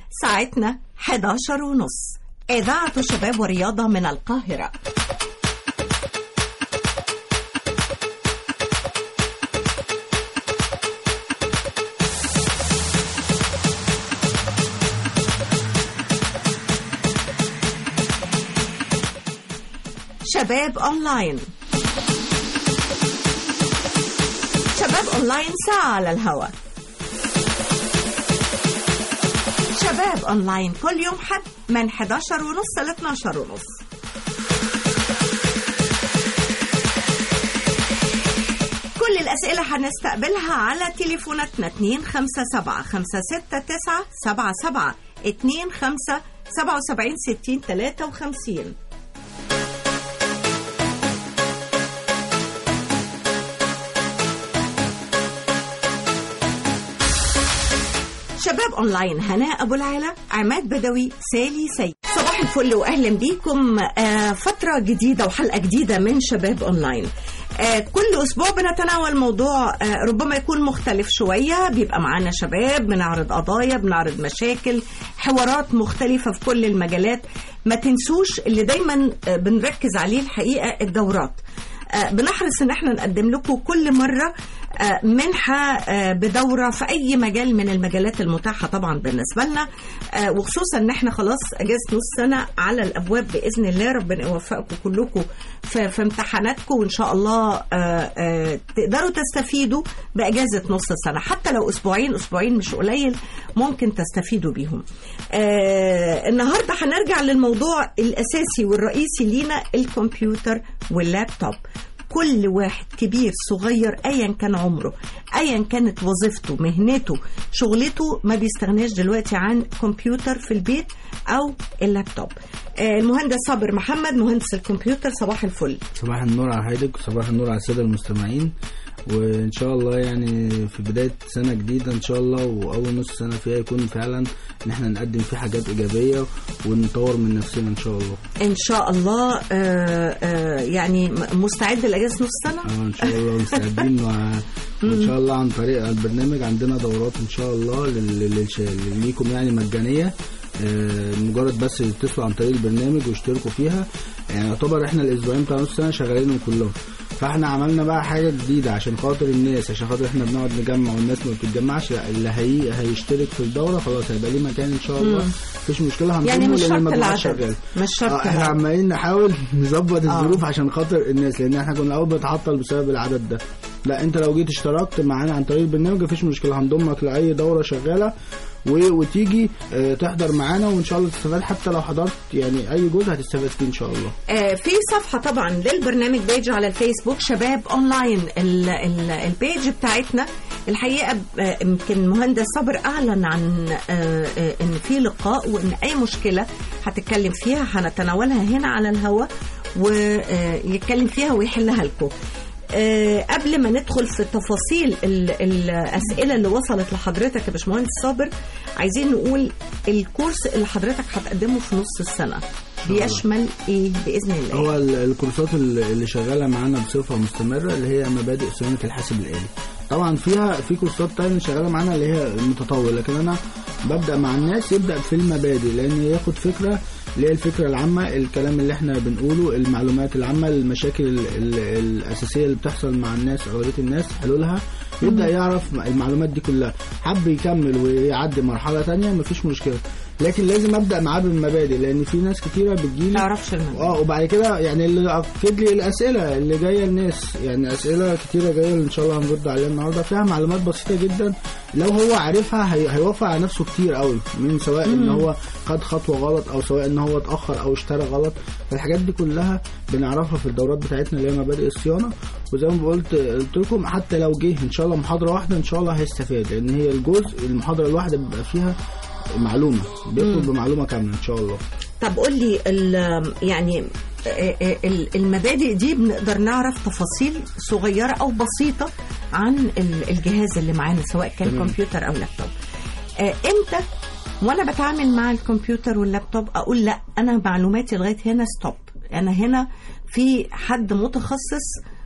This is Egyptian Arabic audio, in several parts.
ساعتنا 11 ونص إذاعة شباب ورياضة من القاهرة شباب أونلاين شباب أونلاين ساعة على الهواء شباب أونلاين كل يوم حد من 11 ونص ل 12 ونص كل الأسئلة هنستقبلها على تليفوناتنا 257 569 77 25 77 60 53 شباب اونلاين هناء ابو العلا عماد بدوي سالي سيد صباح الفل واهلا بيكم آه، فتره جديده وحلقه جديده من شباب اونلاين آه، كل اسبوع بنتناول موضوع آه، ربما يكون مختلف شويه بيبقى معانا شباب بنعرض قضايا بنعرض مشاكل حوارات مختلفه في كل المجالات ما تنسوش اللي دايما آه، بنركز عليه الحقيقه الدورات آه، بنحرص ان احنا نقدم لكم كل مره آه، منحة آه، بدورة في أي مجال من المجالات المتاحة طبعا بالنسبة لنا آه، وخصوصا إن احنا خلاص أجازة نص سنة على الأبواب بإذن الله ربنا يوفقكم كلكم في, في امتحاناتكم وإن شاء الله آه، آه، تقدروا تستفيدوا بأجازة نص السنة حتى لو أسبوعين أسبوعين مش قليل ممكن تستفيدوا بيهم آه، النهاردة هنرجع للموضوع الأساسي والرئيسي لينا الكمبيوتر واللابتوب كل واحد كبير صغير ايا كان عمره ايا كانت وظيفته مهنته شغلته ما بيستغناش دلوقتي عن كمبيوتر في البيت او اللابتوب آه، المهندس صابر محمد مهندس الكمبيوتر صباح الفل صباح النور على حضرتك وصباح النور على الساده المستمعين وان شاء الله يعني في بدايه سنه جديده ان شاء الله واول نص سنه فيها يكون فعلا ان احنا نقدم فيه حاجات ايجابيه ونطور من نفسنا ان شاء الله ان شاء الله آه، آه، يعني م- مستعد لاجازه نص سنه اه ان شاء الله مستعدين وع- وان شاء الله عن طريق البرنامج عندنا دورات ان شاء الله لل- للش- ليكم يعني مجانيه آه، مجرد بس تتصلوا عن طريق البرنامج واشتركوا فيها يعني يعتبر احنا الاسبوعين بتاع نص سنه شغالينهم كلهم فاحنا عملنا بقى حاجه جديده عشان خاطر الناس عشان خاطر احنا بنقعد نجمع والناس ما بتتجمعش لا اللي هي هيشترك في الدوره خلاص هيبقى ليه مكان ان شاء الله مفيش مشكله هنضمه يعني مش لأن شرط المجموعات العدد شغالة. مش شرط آه، احنا العدد. عمالين نحاول نظبط الظروف عشان خاطر الناس لان احنا كنا الاول بنتعطل بسبب العدد ده لا انت لو جيت اشتركت معانا عن طريق البرنامج مفيش مشكله هنضمك لاي دوره شغاله و- وتيجي اه، تحضر معانا وان شاء الله تستفاد حتى لو حضرت يعني اي جزء هتستفاد فيه ان شاء الله آه، في صفحة طبعا للبرنامج بيج على الفيسبوك شباب اونلاين ال- ال- البيج بتاعتنا الحقيقة آه، يمكن مهندس صابر اعلن عن آه، آه، ان في لقاء وان اي مشكلة هتتكلم فيها هنتناولها هنا على الهواء ويتكلم فيها ويحلها لكم آه، قبل ما ندخل في تفاصيل ال- الاسئله اللي وصلت لحضرتك يا باشمهندس صابر عايزين نقول الكورس اللي حضرتك هتقدمه في نص السنه بيشمل ايه باذن الله هو ال- الكورسات اللي اللي شغاله معانا بصفه مستمره اللي هي مبادئ صيانه الحاسب الالي طبعا فيها في كورسات تانية شغاله معانا اللي هي المتطور لكن انا ببدا مع الناس يبدا في المبادئ لان ياخد فكره اللي هي الفكره العامه الكلام اللي احنا بنقوله المعلومات العامه المشاكل ال ال الاساسيه اللي بتحصل مع الناس اغلبيه الناس حلولها يبدا يعرف المعلومات دي كلها حب يكمل ويعدي مرحله تانية مفيش مشكله لكن لازم ابدا معاه بالمبادئ لان في ناس كتيره بتجيلي تعرفش المبادئ. اه وبعد كده يعني اللي اكد لي الاسئله اللي جايه الناس يعني اسئله كتيره جايه ان شاء الله هنرد عليها النهارده فيها معلومات بسيطه جدا لو هو عارفها هي... هيوفر على نفسه كتير قوي من سواء ان هو خد خطوه غلط او سواء ان هو اتاخر او اشترى غلط فالحاجات دي كلها بنعرفها في الدورات بتاعتنا اللي هي مبادئ الصيانه وزي ما قلت قلت لكم حتى لو جه ان شاء الله محاضره واحده ان شاء الله هيستفاد لان هي الجزء المحاضره الواحده بيبقى فيها معلومه بيدخل بمعلومه كامله ان شاء الله طب قول لي ال- يعني آه، آه، ال- المبادئ دي بنقدر نعرف تفاصيل صغيره او بسيطه عن ال- الجهاز اللي معانا سواء كان تمام. كمبيوتر او لابتوب آه، امتى وانا بتعامل مع الكمبيوتر واللابتوب اقول لا انا معلوماتي لغايه هنا ستوب انا هنا في حد متخصص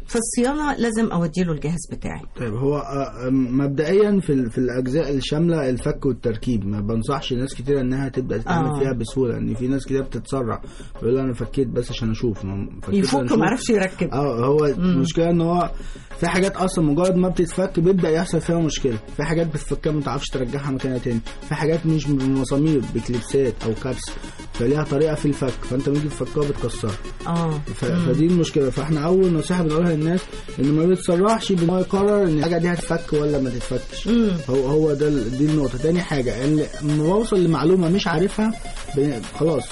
في الصيانه لازم اوديله الجهاز بتاعي طيب هو آه، مبدئيا في ال- في الاجزاء الشامله الفك والتركيب ما بنصحش ناس كتير انها تبدا تتعامل آه. فيها بسهوله ان في ناس كتير بتتسرع يقول انا فكيت بس عشان اشوف ما فكيت يفك عشان وما أشوف. عرفش يركب اه هو المشكله ان هو في حاجات اصلا مجرد ما بتتفك بيبدا يحصل فيها مشكله في حاجات بتفكها ما تعرفش ترجعها مكانها تاني في حاجات مش بمسامير بكليبسات او كابس فليها طريقه في الفك فانت لما تيجي تفكها بتكسرها اه ف... فدي المشكله فاحنا اول نصيحه بنقولها للناس ان ما بيتسرعش بان هو يقرر ان الحاجه دي هتفك ولا ما تتفكش هو هو ده ال- دي النقطه تاني حاجه ان لما بوصل لمعلومه مش عارفها ب... خلاص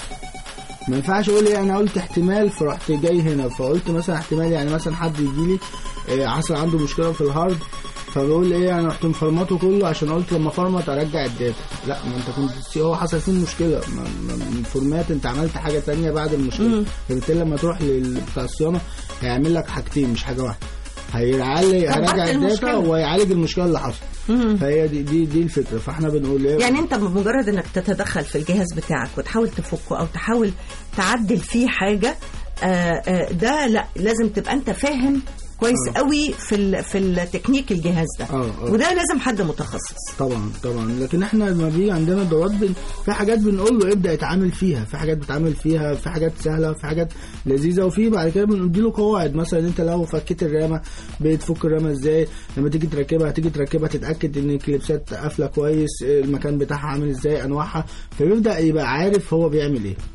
ما ينفعش اقول ايه انا قلت احتمال فرحت جاي هنا فقلت مثلا احتمال يعني مثلا حد يجي لي إيه حصل عنده مشكله في الهارد فبقول ايه انا رحت مفرمطه كله عشان قلت لما فرمط ارجع الداتا لا ما انت كنت هو حصل فيه مشكله ما- ما- من فورمات انت عملت حاجه تانية بعد المشكله فبالتالي لما تروح لل- بتاع الصيانه هيعمل لك حاجتين مش حاجه واحده هيعالج هيراجع الداتا المشكلة. وهيعالج المشكله اللي حصلت فهي دي دي دي الفكره فاحنا بنقول ايه يعني انت بمجرد انك تتدخل في الجهاز بتاعك وتحاول تفكه او تحاول تعدل فيه حاجه آه، آه، ده لا لازم تبقى انت فاهم كويس آه. قوي في ال- في التكنيك الجهاز ده آه، آه. وده لازم حد متخصص طبعا طبعا لكن احنا لما بيجي عندنا دورات بن... في حاجات بنقول له ابدا يتعامل فيها في حاجات بتعامل فيها في حاجات سهله في حاجات لذيذه وفي بعد كده بندي له قواعد مثلا انت لو فكيت الرامه بتفك الرامه ازاي لما تيجي تركبها هتيجي تركبها تتاكد ان الكليبسات قافله كويس المكان بتاعها عامل ازاي انواعها فبيبدا يبقى عارف هو بيعمل ايه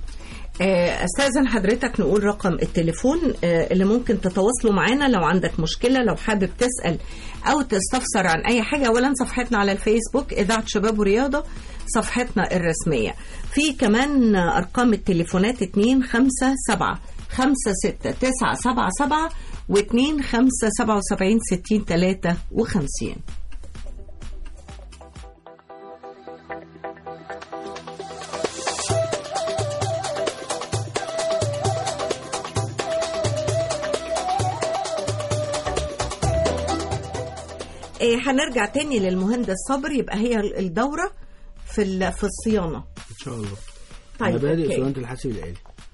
آه، استاذن حضرتك نقول رقم التليفون آه، اللي ممكن تتواصلوا معانا لو عندك مشكله لو حابب تسال او تستفسر عن اي حاجه اولا صفحتنا على الفيسبوك اذاعه شباب ورياضه صفحتنا الرسميه في كمان آه، ارقام التليفونات 2 5 7 5 6 9 7 7 و2 5 77 60 53 إيه هنرجع تاني للمهندس صبري يبقى هي الدورة في ال- في الصيانة ان شاء الله طيب مبادئ أوكي. صيانه الحاسب الالي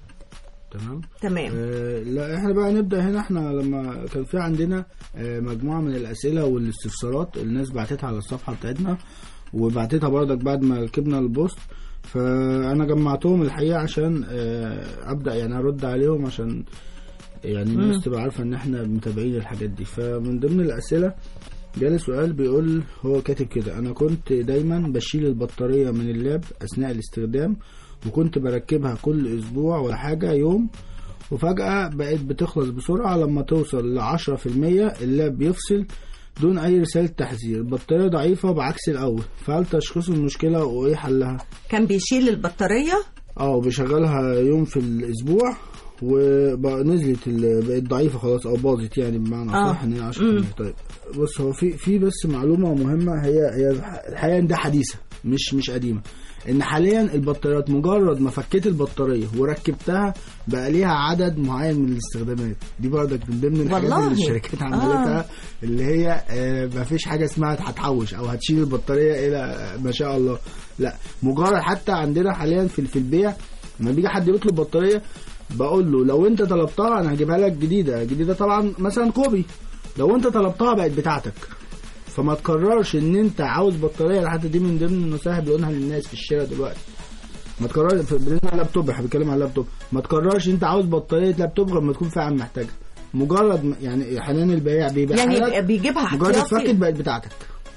تمام تمام آه، لا احنا بقى نبدا هنا احنا لما كان في عندنا آه، مجموعه من الاسئله والاستفسارات الناس بعتتها على الصفحه بتاعتنا وبعتتها برضك بعد ما ركبنا البوست فانا جمعتهم الحقيقه عشان آه، ابدا يعني ارد عليهم عشان يعني الناس تبقى عارفه ان احنا متابعين الحاجات دي فمن ضمن الاسئله جالي سؤال بيقول هو كاتب كده انا كنت دايما بشيل البطاريه من اللاب اثناء الاستخدام وكنت بركبها كل اسبوع ولا حاجه يوم وفجأة بقت بتخلص بسرعة لما توصل لعشرة في المية اللاب بيفصل دون أي رسالة تحذير البطارية ضعيفة بعكس الأول فهل تشخيص المشكلة وإيه حلها؟ كان بيشيل البطارية اه بشغلها يوم في الاسبوع وبقى نزلت ال- بقت ضعيفه خلاص او باظت يعني بمعنى آه. صح ان هي 10 طيب بص هو في في بس معلومه مهمه هي هي الحقيقه ان ده حديثه مش مش قديمه ان حاليا البطاريات مجرد ما فكيت البطاريه وركبتها بقى ليها عدد معين من الاستخدامات دي برضك من ضمن الحاجات والله. اللي الشركات عملتها آه. اللي هي آه، ما فيش حاجه اسمها هتحوش او هتشيل البطاريه الى ما شاء الله لا مجرد حتى عندنا حاليا في في البيع لما بيجي حد يطلب بطاريه بقول له لو انت طلبتها انا هجيبها لك جديده جديده طبعا مثلا كوبي لو انت طلبتها بقت بتاعتك فما تكررش ان انت عاوز بطاريه لحد دي من ضمن النصائح اللي بنقولها للناس في الشارع دلوقتي ما تكررش بالنسبه للابتوب احنا بنتكلم على اللابتوب ما تكررش انت عاوز بطاريه لابتوب غير ما تكون فعلا محتاجها مجرد ما- يعني حاليا البياع بيبيع يعني لك بيجيبها مجرد اتفكت احتياطي بقت بتاعتك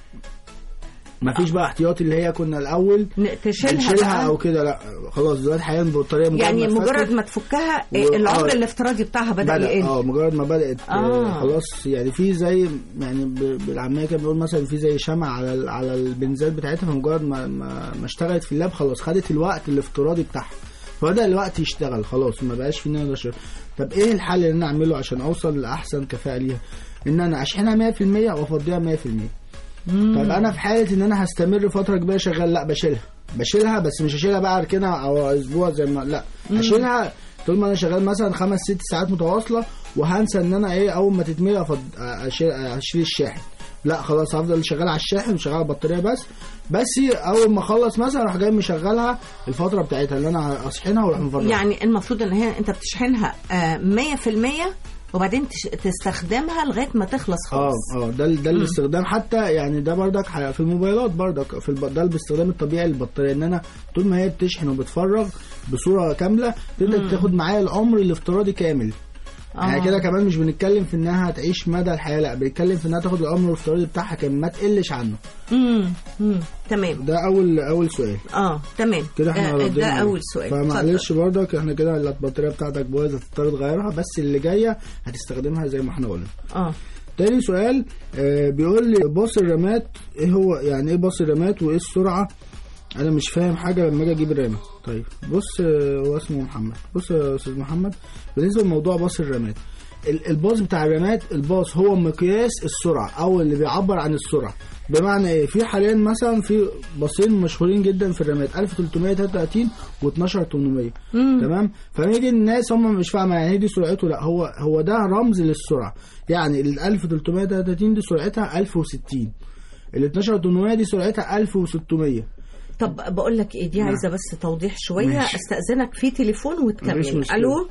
ما فيش بقى احتياطي اللي هي كنا الاول ن- تشيلها نشيلها بقى. او كده لا خلاص دلوقتي حاليا البطاريه مجرد يعني ما اتفكت مجرد ما تفكها و- إيه، العمر آه. الافتراضي بتاعها بدأ بدأ يقل اه مجرد ما بدات آه. آه. خلاص يعني في زي يعني ب- بالعاميه كده بنقول مثلا في زي شمع على ال- على البنزات بتاعتها فمجرد ما ما, ما اشتغلت في اللاب خلاص خدت الوقت الافتراضي بتاعها فبدا الوقت يشتغل خلاص ما بقاش في نقدر شغل. طب ايه الحل اللي انا اعمله عشان اوصل لاحسن كفاءه ليها ان انا اشحنها 100% وافضيها 100% طيب انا في حاله ان انا هستمر فتره كبيره شغال لا بشيلها بشيلها بس مش هشيلها بقى اركنها او اسبوع زي ما لا هشيلها طول ما انا شغال مثلا خمس ست ساعات متواصله وهنسى ان انا ايه اول ما تتملي أفض... اشيل اشيل الشاحن لا خلاص هفضل شغال على الشاحن وشغال على البطاريه بس بس اول ما اخلص مثلا اروح جاي مشغلها الفتره بتاعتها اللي انا اصحنها واروح مفرغها يعني المفروض ان هي انت بتشحنها آه، 100% وبعدين تش- تستخدمها لغايه ما تخلص اه خالص اه ده ال- ده الاستخدام حتى يعني ده بردك ح- في الموبايلات بردك في الب... ده الاستخدام الطبيعي للبطاريه ان انا طول ما هي بتشحن وبتفرغ بصوره كامله تقدر تاخد معايا العمر الافتراضي كامل يعني آه. كده كمان مش بنتكلم في انها هتعيش مدى الحياه لا بنتكلم في انها تاخد العمر الافتراضي بتاعها كامل ما تقلش عنه امم امم تمام ده اول اول سؤال اه تمام كده احنا آه، ردينا ده عليه. اول سؤال فمعلش برضك احنا كده البطاريه بتاعتك بايظه هتضطر تغيرها بس اللي جايه هتستخدمها زي ما احنا قلنا اتفضل. اه تاني سؤال آه بيقول لي باص الرامات ايه هو يعني ايه باص الرامات وايه السرعه انا مش فاهم حاجه لما اجي اجيب رامه طيب بص آه، هو اسمه محمد بص يا استاذ محمد بالنسبه لموضوع باص الرامات ال- الباص بتاع الرامات الباص هو مقياس السرعه او اللي بيعبر عن السرعه بمعنى ايه في حاليا مثلا في باصين مشهورين جدا في الرامات 1333 و12800 تمام فنيجي الناس هم مش فاهمه يعني إيه دي سرعته لا هو هو ده رمز للسرعه يعني ال 1333 دي سرعتها 1060 ال 12800 دي سرعتها 1600 طب بقول لك ايه دي نعم. عايزه بس توضيح شويه ماشي. استاذنك في تليفون مفيش وتكمل مشكلة. الو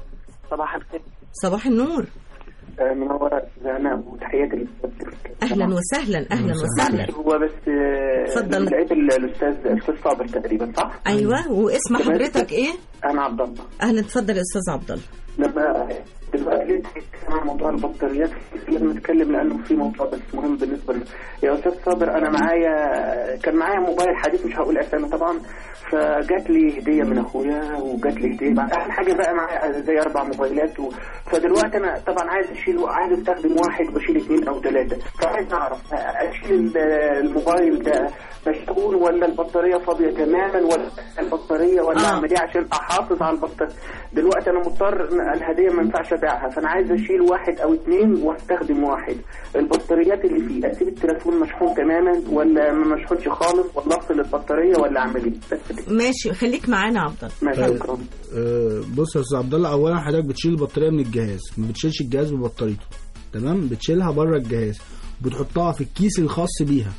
صباح الخير صباح النور آه، منورة زهناء وتحياتي للأستاذ اهلا وسهلا اهلا وسهلا هو بس آه، اتفضل. لقيت ال- الأستاذ الأستاذ صابر تقريبا صح؟ ايوه واسم تمام. حضرتك ايه أنا عبد الله اهلا اتفضل يا استاذ عبد الله لما دلوقتي نتكلم عن موضوع البطاريات لازم نتكلم لأنه في موضوع بس مهم بالنسبة لي يا أستاذ صابر أنا معايا كان معايا موبايل حديث مش هقول أسامي طبعا فجات لي هدية من أخويا وجات لي هدية بعد أهم حاجة بقى معايا زي أربع موبايلات و... فدلوقتي أنا طبعا عايز أشيل عايز أستخدم واحد وأشيل اثنين أو ثلاثة فعايز أعرف أشيل ال- الموبايل ده مشحون ولا البطارية فاضية تماما ولا البطارية ولا آه. أعمل إيه عشان أحافظ على البطارية دلوقتي أنا مضطر إن الهدية ما ينفعش أبيعها فأنا عايز أشيل واحد أو اثنين وأستخدم واحد البطاريات اللي فيه أسيب التليفون مشحون تماما ولا ما مشحونش خالص ولا أفصل البطارية ولا أعمل إيه بس كده ماشي خليك معانا عبد الله ماشي طيب. شكرا آه، بص يا استاذ عبد الله اولا حضرتك بتشيل البطاريه من الجهاز ما بتشيلش الجهاز ببطاريته تمام بتشيلها بره الجهاز بتحطها في الكيس الخاص بيها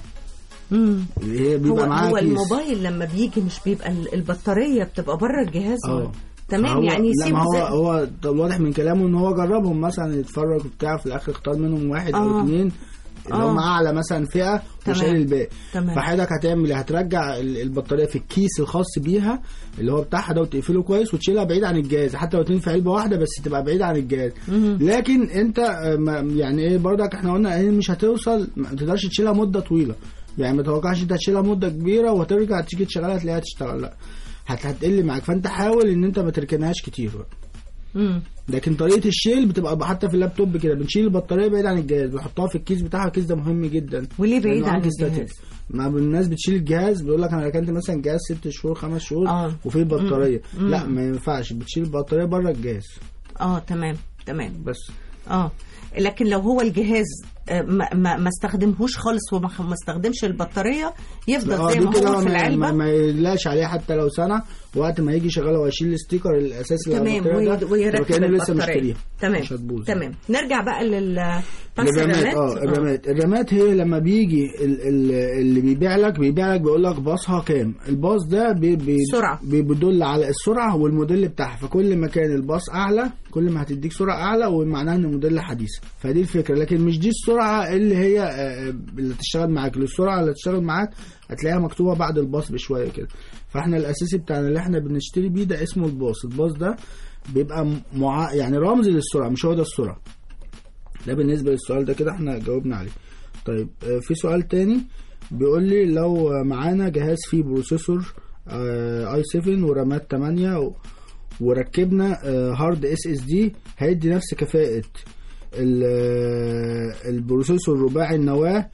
مم. اللي هي هو بيبقى معاها هو كيس الموبايل لما بيجي مش بيبقى ال- البطاريه بتبقى بره الجهاز اه ولا؟ تمام فهو- يعني لا يسيبه ما هو زي هو طب واضح من كلامه ان هو جربهم مثلا يتفرج وبتاع في الاخر اختار منهم واحد او آه. اثنين اللي آه. هم اعلى مثلا فئه تمام. وشايل الباقي تمام. فحضرتك هتعمل إيه؟ هترجع ال- البطاريه في الكيس الخاص بيها اللي هو بتاعها ده وتقفله كويس وتشيلها بعيد عن الجهاز حتى لو اتنين في علبه واحده بس تبقى بعيد عن الجهاز لكن انت آه، ما- يعني ايه برضك احنا قلنا ان مش هتوصل ما تقدرش تشيلها مده طويله يعني ما تتوقعش انت هتشيلها مده كبيره وترجع تيجي تشغلها تلاقيها تشتغل لا هت- هتقل معاك فانت حاول ان انت ما تركنهاش كتير بقى. مم. لكن طريقه الشيل بتبقى حتى في اللابتوب كده بنشيل البطاريه بعيد عن الجهاز بنحطها في الكيس بتاعها الكيس ده مهم جدا وليه بعيد لأنه عن أنتي الجهاز؟ ستاتيك. ما الناس بتشيل الجهاز بيقول لك انا ركنت مثلا جهاز ست شهور خمس شهور آه. وفيه البطاريه مم. لا ما ينفعش بتشيل البطاريه بره الجهاز اه تمام تمام بس اه لكن لو هو الجهاز آه، ما, ما, ما استخدمهوش خالص وما ما استخدمش البطاريه يفضل اه زي دي ما كده هو في ما, العلبه ما, ما يقلقش عليه حتى لو سنه وقت ما يجي يشغلها ويشيل الستيكر الاساسي اللي على تمام البطارية وي- ده ويركب يبقى كأنه لسه البطاريه مشتريها تمام مش هتبوظ تمام نرجع بقى لل بس الرامات الرامات اه الرامات الرامات هي لما بيجي ال- ال- اللي بيبيع لك بيبيع لك بيقول لك باصها كام الباص ده بي بي سرعة. بي- بيدل على السرعه والموديل بتاعها فكل ما كان الباص اعلى كل ما هتديك سرعه اعلى ومعناها ان الموديل حديث فدي الفكره لكن مش دي السرعه اللي هي آه، اللي تشتغل معاك السرعه اللي تشتغل معاك هتلاقيها مكتوبه بعد الباص بشويه كده فاحنا الاساسي بتاعنا اللي احنا بنشتري بيه ده اسمه الباص الباص ده بيبقى مع يعني رمز للسرعه مش هو ده السرعه ده بالنسبة للسؤال ده كده احنا جاوبنا عليه طيب آه، في سؤال تاني بيقول لي لو معانا جهاز فيه بروسيسور اي 7 ورامات 8 و- وركبنا آه، هارد اس اس دي هيدي نفس كفاءة ال- آه، البروسيسور رباعي النواة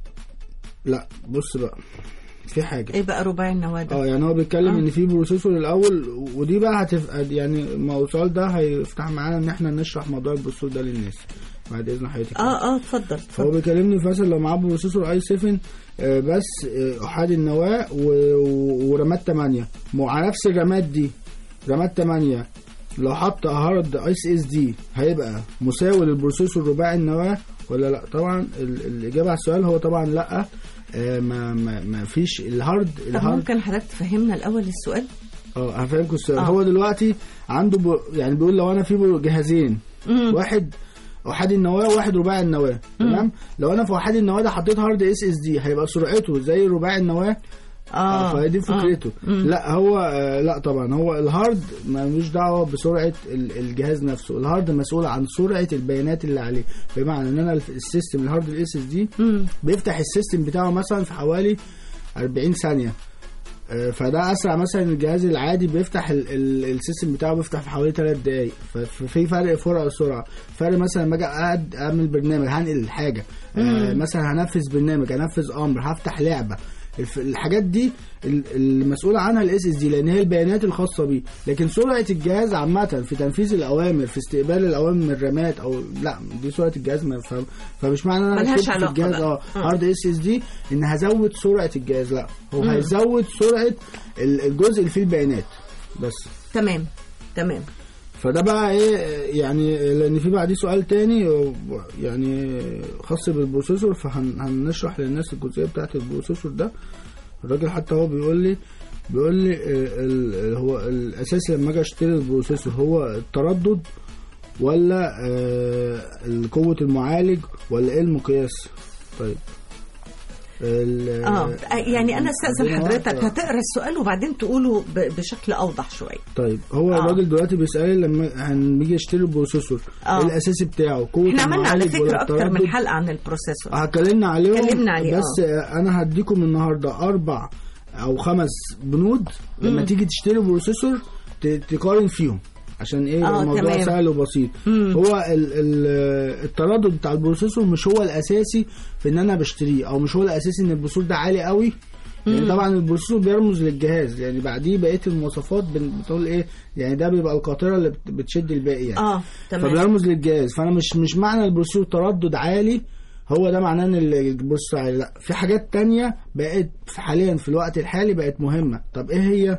لا بص بقى في حاجة ايه بقى رباعي النواه ده اه يعني هو بيتكلم آه. ان في بروسيسور الاول ودي بقى هتبقى يعني ما هو السؤال ده هيفتح معانا ان احنا نشرح موضوع البروسيسور ده للناس بعد اذن حضرتك اه اه اتفضل فهو اتفضل بيكلمني مثلا لو معاه بروسيسور اي 7 آه، بس آه، احاد النواه و- و- ورامات 8 مع نفس الرامات دي رامات 8 لو حط هارد اس اس دي هيبقى مساوي للبروسيسور رباعي النواه ولا لا طبعا ال- الاجابه على السؤال هو طبعا لا آه، ما ما ما فيش الهارد طب الهارد ممكن حضرتك تفهمنا الاول السؤال اه هفهمكم السؤال آه. هو دلوقتي عنده ب... يعني بيقول لو انا في جهازين مم. واحد احادي النواه وواحد رباعي النواه تمام لو انا في احادي النواه ده حطيت هارد اس اس دي هيبقى سرعته زي رباعي النواه اه فدي فكرته مم. لا هو آه، لا طبعا هو الهارد ملوش دعوه بسرعه ال- الجهاز نفسه الهارد مسؤول عن سرعه البيانات اللي عليه بمعنى ان انا الف- السيستم الهارد الاس اس دي مم. بيفتح السيستم بتاعه مثلا في حوالي 40 ثانيه آه، فده اسرع مثلا الجهاز العادي بيفتح ال- ال- السيستم بتاعه بيفتح في حوالي 3 دقائق ففي فرق فرق السرعه فرق مثلا لما اجي اقعد اعمل برنامج هنقل حاجه آه، مثلا هنفذ برنامج هنفذ امر هفتح لعبه الف- الحاجات دي ال- المسؤول عنها الاس اس دي لان هي البيانات الخاصه بيه لكن سرعه الجهاز عامه في تنفيذ الاوامر في استقبال الاوامر من الرامات او لا دي سرعه الجهاز ما ف- فمش معنى ان انا ملهاش ركبت في علاقة الجهاز بقى. اه آه. هارد اس اس دي ان هزود سرعه الجهاز لا هو هيزود سرعه ال- الجزء اللي فيه البيانات بس تمام تمام فده بقى ايه يعني لان في بعديه سؤال تاني يعني خاص بالبروسيسور فهنشرح للناس الجزئيه بتاعت البروسيسور ده الراجل حتى هو بيقول لي بيقول لي آه، ال- ال- هو الاساس لما اجي اشتري البروسيسور هو التردد ولا آه، قوه المعالج ولا ايه المقياس طيب ال- اه يعني انا استاذن عندنا حضرتك واحدة- هتقرا السؤال وبعدين تقوله ب- بشكل اوضح شويه طيب هو آه. الراجل دلوقتي بيسألني لما هنيجي اشتري البروسيسور آه. ايه الاساسي بتاعه قوه احنا عملنا على المعالج ولا فكره اكتر من التردد؟ حلقه عن البروسيسور هكلمنا عليهم اتكلمنا عليه، بس آه. انا هديكم النهارده اربع او خمس بنود لما تيجي تشتري بروسيسور ت- تقارن فيهم عشان ايه آه، الموضوع تمام. سهل وبسيط هو ال ال التردد بتاع البروسيسور مش هو الاساسي في ان انا بشتريه او مش هو الاساسي ان البروسيسور ده عالي قوي يعني طبعا البروسيسور بيرمز للجهاز يعني بعديه بقيه المواصفات بن- بتقول ايه يعني ده بيبقى القاطره اللي بت- بتشد الباقي يعني اه تمام فبيرمز للجهاز فانا مش مش معنى البروسيسور تردد عالي هو ده معناه ان البروسيسور عالي لا في حاجات تانية بقت في حاليا في الوقت الحالي بقت مهمة طب ايه هي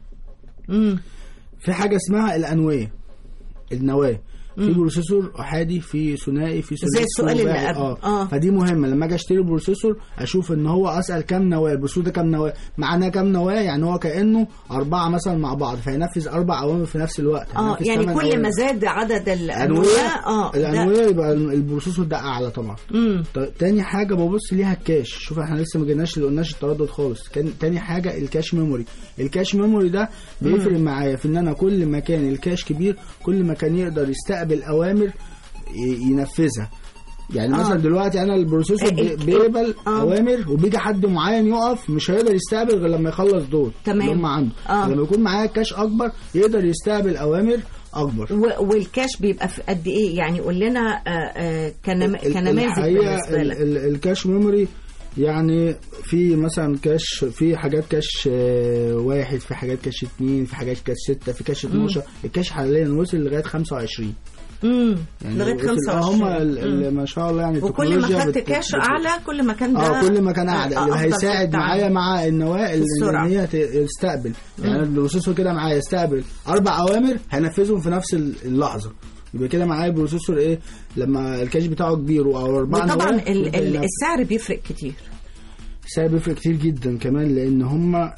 امم في حاجة اسمها الأنوية النواة في بروسيسور احادي في ثنائي في ثلاثي زي في السؤال اللي رباعي. قبل. اه. آه. فدي مهمه لما اجي اشتري بروسيسور اشوف ان هو اسال كام نواه البروسيسور ده كام نواه معناه كام نواه يعني هو كانه اربعه مثلا مع بعض فينفذ اربع اوامر في نفس الوقت اه هينفذ يعني تمن كل أوامر. ما زاد عدد الانواع الانويه اه ده- الانويه يبقى البروسيسور ده اعلى طبعا امم طيب تاني حاجه ببص ليها الكاش شوف احنا لسه ما جيناش اللي قلناش التردد خالص كان تاني حاجه الكاش ميموري الكاش ميموري ده بيفرق معايا في ان انا كل ما كان الكاش كبير كل ما كان يقدر يستقبل اوامر ي- ينفذها يعني آه. مثلا دلوقتي انا البروسيسور بي- ال- بيقبل آه. اوامر وبيجي حد معين يقف مش هيقدر يستقبل غير لما يخلص دول تمام. اللي هم عنده آه. لما يكون معايا كاش اكبر يقدر يستقبل اوامر اكبر و- والكاش بيبقى في قد ايه يعني قول لنا آه، آه، كنم- ال- كنماذج الحقيقة بالنسبه ال- لك ال- الكاش ميموري يعني في مثلا كاش في حاجات كاش آه، واحد في حاجات كاش اتنين في حاجات كاش ستة في كاش 12 الكاش حاليا وصل لغاية 25 امم يعني لغايه وصل- 25 اه هم ال- مم. ال- ما شاء الله يعني وكل ما التكنولوجيا خدت بت- كاش بت- اعلى كل ما كان ده اه كل ما كان اعلى آه، اللي أفضل في هيساعد التعامل. معايا مع النواه اللي السرعة. ان هي ت- تستقبل يعني البروسيسور كده معايا يستقبل اربع اوامر هنفذهم في نفس اللحظه يبقى كده معايا البروسيسور ايه لما الكاش بتاعه كبير او اربع وطبعا نواه ال- يبدأ ال- ينفذ. السعر بيفرق كتير السعر بيفرق كتير جدا كمان لان هم آه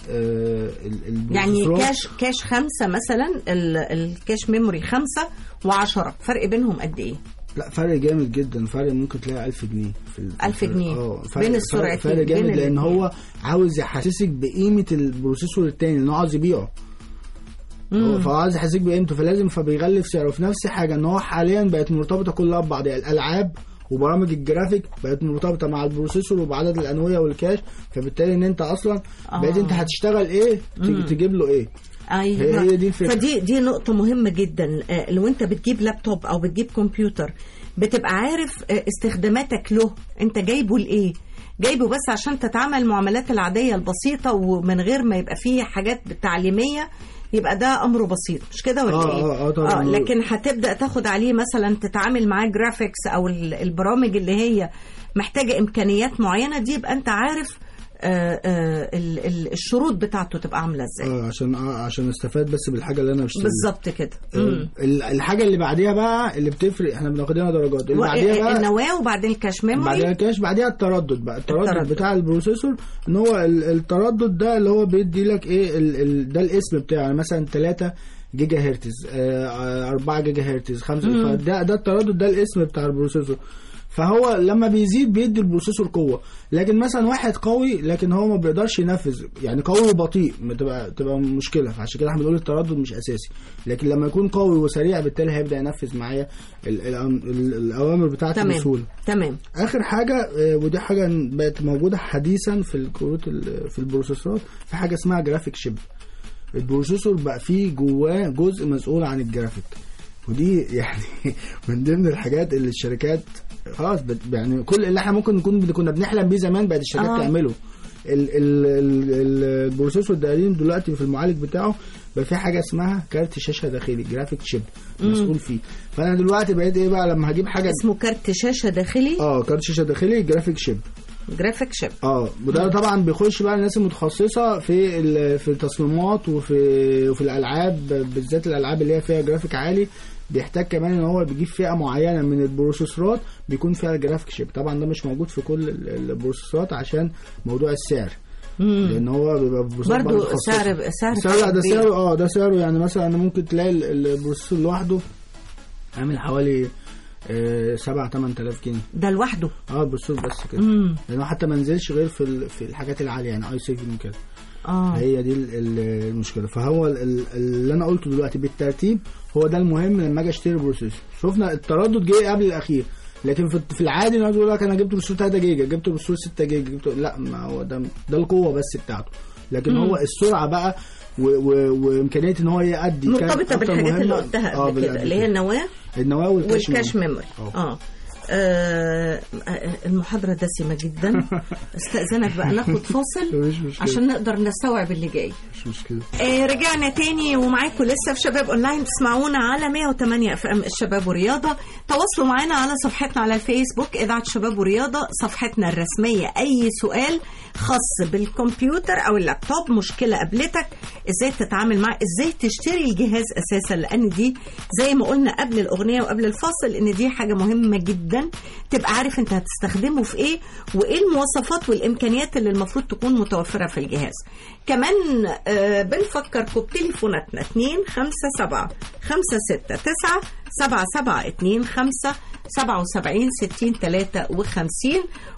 ال- يعني البروسيسورات- كاش كاش خمسة مثلا ال- الكاش ميموري خمسة وعشرة فرق بينهم قد ايه؟ لا فرق جامد جدا فرق ممكن تلاقي 1000 جنيه في ال- 1000 جنيه. اه فرق- بين فرق- السرعتين، فرق بين جامد لان الاتنين. هو عاوز يحسسك بقيمه البروسيسور التاني اللي هو عاوز يبيعه هو فهو عايز يحسسك بقيمته فلازم فبيغلف سعره وفي نفس حاجه ان هو حاليا بقت مرتبطه كلها ببعض يعني الالعاب وبرامج الجرافيك بقت مرتبطه مع البروسيسور وبعدد الانويه والكاش فبالتالي ان انت اصلا بقيت انت هتشتغل ايه تج- تجيب له ايه ايوه هي- هي دي الفكرة. فدي دي نقطة مهمة جدا آه، لو انت بتجيب لابتوب او بتجيب كمبيوتر بتبقى عارف آه، استخداماتك له انت جايبه لايه جايبه بس عشان تتعامل المعاملات العادية البسيطة ومن غير ما يبقى فيه حاجات تعليمية يبقى ده امره بسيط مش كده ولا آه، ايه؟ آه، آه، طبعاً. لكن هتبدا تاخد عليه مثلا تتعامل معاه جرافيكس او ال- البرامج اللي هي محتاجه امكانيات معينه دي يبقى انت عارف آه، آه، ال- ال- الشروط بتاعته تبقى عامله ازاي اه عشان اه عشان استفاد بس بالحاجه اللي انا بشتريها بالظبط كده مم. ال- الحاجه اللي بعديها بقى اللي بتفرق احنا بناخد لنا درجات اللي و- بعديها بقى النواه وبعدين الكاش بعدها ميموري كاش بعدها التردد بقى التردد, التردد. التردد. بتاع البروسيسور ان هو ال- التردد ده اللي هو بيدي لك ايه ال ال ده الاسم بتاعه يعني مثلا 3 جيجا هرتز آه، 4 جيجا هرتز 5 فده ده التردد ده الاسم بتاع البروسيسور فهو لما بيزيد بيدي البروسيسور قوه لكن مثلا واحد قوي لكن هو ما بيقدرش ينفذ يعني قوي وبطيء تبقى تبقى مشكله فعشان كده احنا بنقول التردد مش اساسي لكن لما يكون قوي وسريع بالتالي هيبدا ينفذ معايا ال- ال- ال- الاوامر بتاعته تمام بسهوله تمام اخر حاجه آه، ودي حاجه بقت موجوده حديثا في الكروت ال- في البروسيسورات في حاجه اسمها جرافيك شيب البروسيسور بقى فيه جواه جزء مسؤول عن الجرافيك ودي يعني من ضمن الحاجات اللي الشركات خلاص بت- يعني كل اللي احنا ممكن نكون كنا بنحلم بيه زمان بقت الشركات آه. آه. تعمله ال- ال- ال- ال- البروسيسور الدايرين دلوقتي في المعالج بتاعه بقى في حاجه اسمها كارت شاشه داخلي جرافيك شيب مسؤول فيه فانا دلوقتي بقيت ايه بقى لما هجيب حاجه اسمه كارت شاشه داخلي اه كارت شاشه داخلي جرافيك شيب جرافيك شيب اه وده طبعا بيخش بقى الناس المتخصصه في ال- في التصميمات وفي وفي الالعاب بالذات الالعاب اللي هي فيها جرافيك عالي بيحتاج كمان ان هو بيجيب فئه معينه من البروسيسورات بيكون فيها الجرافيك شيب طبعا ده مش موجود في كل ال- البروسيسورات عشان موضوع السعر لان هو بيبقى بروسيسور برضو متخصصة. سعر سعر سعر لا ده كبير. سعره اه ده سعره يعني مثلا أنا ممكن تلاقي ال- البروسيسور لوحده عامل حوالي آه 7 8000 جنيه ده لوحده اه البروسيسور بس كده امم لانه حتى ما نزلش غير في ال- في الحاجات العاليه يعني اي 7 وكده اه هي دي ال- ال- المشكله فهو ال- ال- اللي انا قلته دلوقتي بالترتيب هو ده المهم لما اجي اشتري بروسيسور شفنا التردد جه قبل الاخير لكن في في العادي الناس بيقول لك انا جبت بروسيسور 3 جيجا جبت بروسيسور 6 جيجا جبت لا ما هو ده ده القوه بس بتاعته لكن هو السرعه بقى و- و- وامكانيه ان هو يأدي كانت مرتبطه أكتر بالحاجات اللي مهمة. قلتها آه، قبل كده بالقد اللي هي النواه النواه والكاش والكاش ميموري. ميموري آه. اه آه، آه، المحاضرة دسمة جدا استأذنك بقى ناخد فاصل مش مشكلة. عشان نقدر نستوعب اللي جاي مش مشكله آه، رجعنا تاني ومعاكم لسه في شباب اونلاين تسمعونا على 108 اف ام الشباب ورياضه تواصلوا معانا على صفحتنا على الفيسبوك اذاعه شباب ورياضه صفحتنا الرسميه اي سؤال خاص بالكمبيوتر او اللابتوب مشكله قابلتك ازاي تتعامل معاه ازاي تشتري الجهاز اساسا لان دي زي ما قلنا قبل الاغنيه وقبل الفاصل ان دي حاجه مهمه جدا تبقى عارف انت هتستخدمه في ايه وايه المواصفات والامكانيات اللي المفروض تكون متوفره في الجهاز كمان آه، بنفكركم بتليفوناتنا 2 5 7 5 6 9 7 7 2 5 77 60 53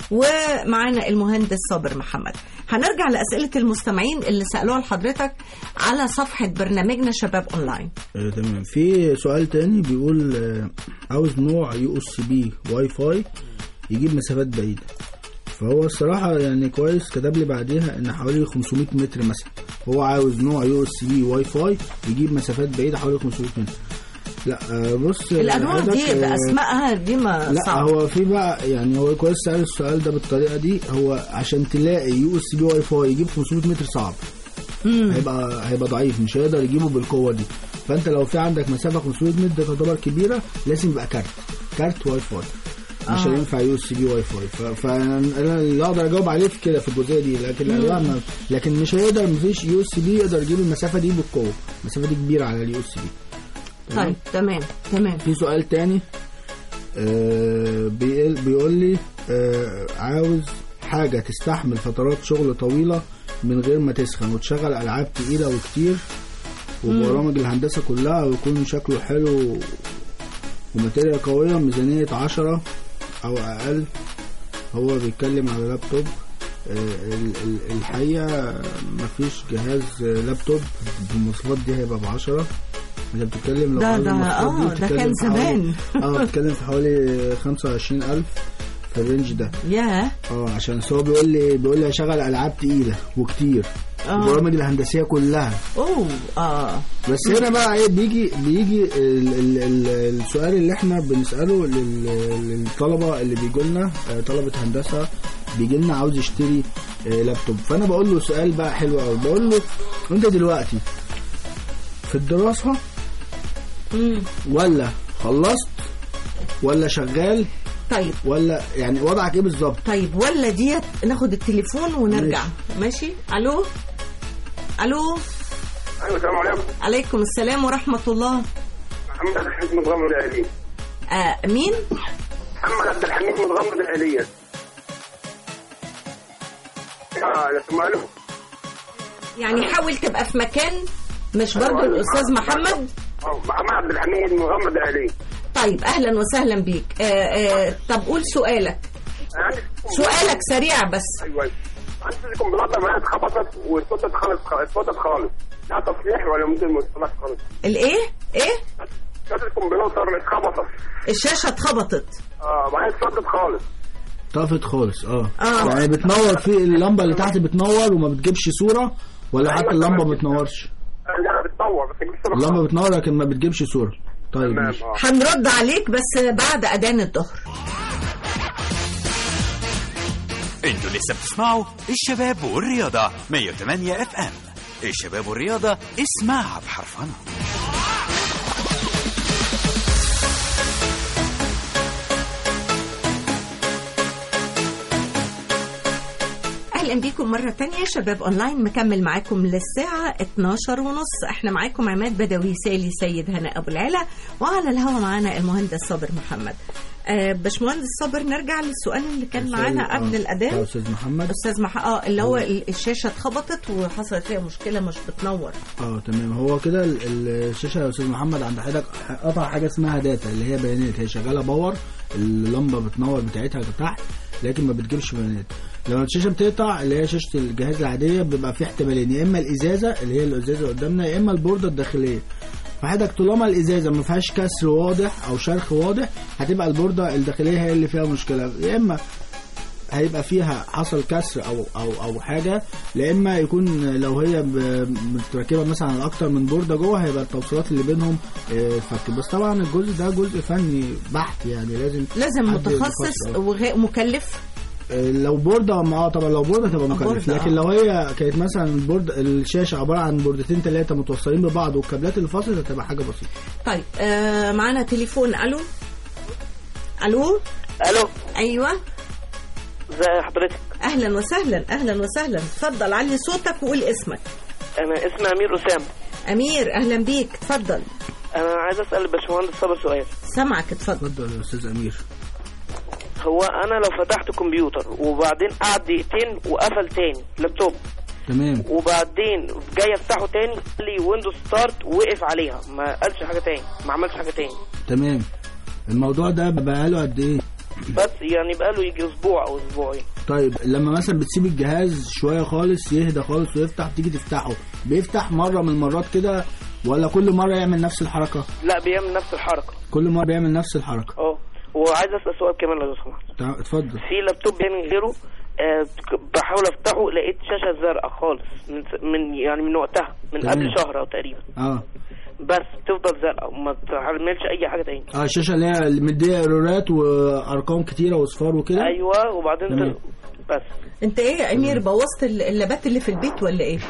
ومعانا المهندس صابر محمد هنرجع لأسئلة المستمعين اللي سألوها لحضرتك على صفحة برنامجنا شباب أونلاين آه، تمام في سؤال تاني بيقول آه، عاوز نوع يو اس بي واي فاي يجيب مسافات بعيدة فهو الصراحة يعني كويس كتب لي بعديها ان حوالي 500 متر مثلا هو عاوز نوع يو اس بي واي فاي يجيب مسافات بعيدة حوالي 500 متر لا آه، بص الأنواع حضرتك، دي آه، بأسمائها دي ما لا صعب هو في بقى يعني هو كويس سأل السؤال ده بالطريقة دي هو عشان تلاقي يو اس بي واي فاي يجيب 500 متر صعب هيبقى هيبقى ضعيف مش هيقدر يجيبه بالقوه دي فانت لو في عندك مسافه 500 متر تعتبر كبيره لازم يبقى كارت كارت واي فاي مش آه. هينفع يو اس بي واي فاي ف- فانا أنا اللي اقدر اجاوب عليه في كده في الجزئيه دي لكن الانواع ما- لكن مش هيقدر مفيش يو اس بي يقدر يجيب المسافه دي بالقوه المسافه دي كبيره على اليو اس بي طيب تمام تمام في سؤال تاني آه بيقول, بيقول لي آه عاوز حاجة تستحمل فترات شغل طويلة من غير ما تسخن وتشغل ألعاب تقيلة وكتير وبرامج الهندسة كلها ويكون شكله حلو وماتيريال قوية ميزانية عشرة أو أقل هو بيتكلم على لابتوب آه، ال- ال- الحقيقة مفيش جهاز آه، لابتوب بالمواصفات دي هيبقى بعشرة انت بتتكلم لو ده- عاوز ده- المواصفات دي آه، ده بتتكلم كان في حوالي- زمان. اه بتتكلم في حوالي 25000 في الرينج ده ياه اه عشان هو بيقول لي بيقول لي هشغل العاب تقيله وكتير آه. البرامج الهندسيه كلها اوه اه بس هنا بقى ايه بيجي بيجي ال ال ال السؤال اللي احنا بنساله لل- للطلبه اللي بيجوا لنا آه، طلبه هندسه بيجي لنا عاوز يشتري آه، لابتوب فانا بقول له سؤال بقى حلو قوي بقول له انت دلوقتي في الدراسه مم. ولا خلصت ولا شغال طيب ولا يعني وضعك ايه بالظبط طيب ولا ديت ناخد التليفون ونرجع ماشي الو الو ايوه السلام عليكم عليكم السلام ورحمه الله محمد عبد الحميد متغمد الآلية آه مين محمد عبد الحميد متغمد الآلية اه يا سمعنا يعني حاول تبقى في مكان مش برضو الاستاذ محمد محمد عبد الحميد متغمد الآلية طيب اهلا وسهلا بيك آه آه طب قول سؤالك سؤالك سريع بس ايوه عندي الكمبيوتر معايا اتخبطت واتفضت خالص اتفضت خالص لا تصليح ولا ممكن مستمر خالص الايه ايه شاشة الكمبيوتر اتخبطت الشاشه اتخبطت اه معايا اتفضت خالص طافت خالص اه آه. يعني بتنور في اللمبه اللي تحت بتنور وما بتجيبش صوره ولا حتى اللمبه ما بتنورش لا بتطور بس مش سبب اللمبه بتنور لكن ما بتجيبش صوره طيب تمام ماشي اه هنرد عليك بس بعد اذان الظهر انتوا لسه بتسمعوا الشباب والرياضة 108 اف ام الشباب والرياضة اسمعها بحرفنة اهلا بيكم مرة تانية شباب اونلاين مكمل معاكم للساعة 12 ونص احنا معاكم عماد بدوي سالي سيد هناء ابو العلا وعلى الهوا معانا المهندس صابر محمد آه باشمهندس صابر نرجع للسؤال اللي كان معانا قبل آه. الاذان يا استاذ محمد استاذ مح... اه اللي هو ال- الشاشة اتخبطت وحصلت فيها مشكلة مش بتنور اه تمام هو كده ال- ال- الشاشه يا استاذ محمد عند حضرتك قطع حاجه اسمها داتا اللي هي بيانات هي شغاله باور اللمبه بتنور بتاعتها تحت لكن ما بتجيبش بيانات لما الشاشه بتقطع اللي هي شاشه الجهاز العاديه بيبقى في احتمالين يا اما الازازه اللي هي الازازه اللي قدامنا يا اما البورده الداخليه فحضرتك طالما الازازه ما فيهاش كسر واضح او شرخ واضح هتبقى البورده الداخليه هي اللي فيها مشكله يا اما هيبقى فيها حصل كسر او او او حاجه لا اما يكون لو هي ب- متركبه مثلا على اكتر من بورده جوه هيبقى التوصيلات اللي بينهم آه، فك بس طبعا الجزء ده جزء فني بحت يعني لازم لازم حد متخصص يتخصص. وغ- مكلف آه، لو بورده ما اه طبعا لو بورده تبقى مكلف بوردة، لكن آه. لو هي كانت مثلا البورد الشاشه عباره عن بوردتين ثلاثه متوصلين ببعض والكابلات اللي فاصله هتبقى حاجه بسيطه طيب آه معانا تليفون الو الو الو ايوه ازي حضرتك اهلا وسهلا اهلا وسهلا اتفضل علي صوتك وقول اسمك انا اسمي امير اسامه امير اهلا بيك اتفضل انا عايز اسال الباشمهندس صابر سؤال سامعك اتفضل اتفضل يا استاذ امير هو انا لو فتحت كمبيوتر وبعدين قعد دقيقتين وقفل تاني لابتوب تمام وبعدين جاي افتحه تاني قال لي ويندوز ستارت وقف عليها ما قالش حاجه تاني ما عملش حاجه تاني تمام الموضوع ده بقى له قد ايه بس يعني بقاله يجي اسبوع او اسبوعين طيب لما مثلا بتسيب الجهاز شويه خالص يهدى خالص ويفتح تيجي تفتحه بيفتح مره من المرات كده ولا كل مره يعمل نفس الحركه لا بيعمل نفس الحركه كل مره بيعمل نفس الحركه اه وعايز اسال سؤال كمان لو سمحت تع- اتفضل في لابتوب بيعمل غيره آه بحاول افتحه لقيت شاشه زرقاء خالص من, من يعني من وقتها من تمام. قبل شهر او تقريبا اه بس تفضل زرقاء وما تعملش اي حاجه تاني اه الشاشه اللي هي مديه ايرورات وارقام كتيره واصفار وكده ايوه وبعدين تمام. ت- بس انت ايه يا امير بوظت ال- اللابات اللي في البيت ولا ايه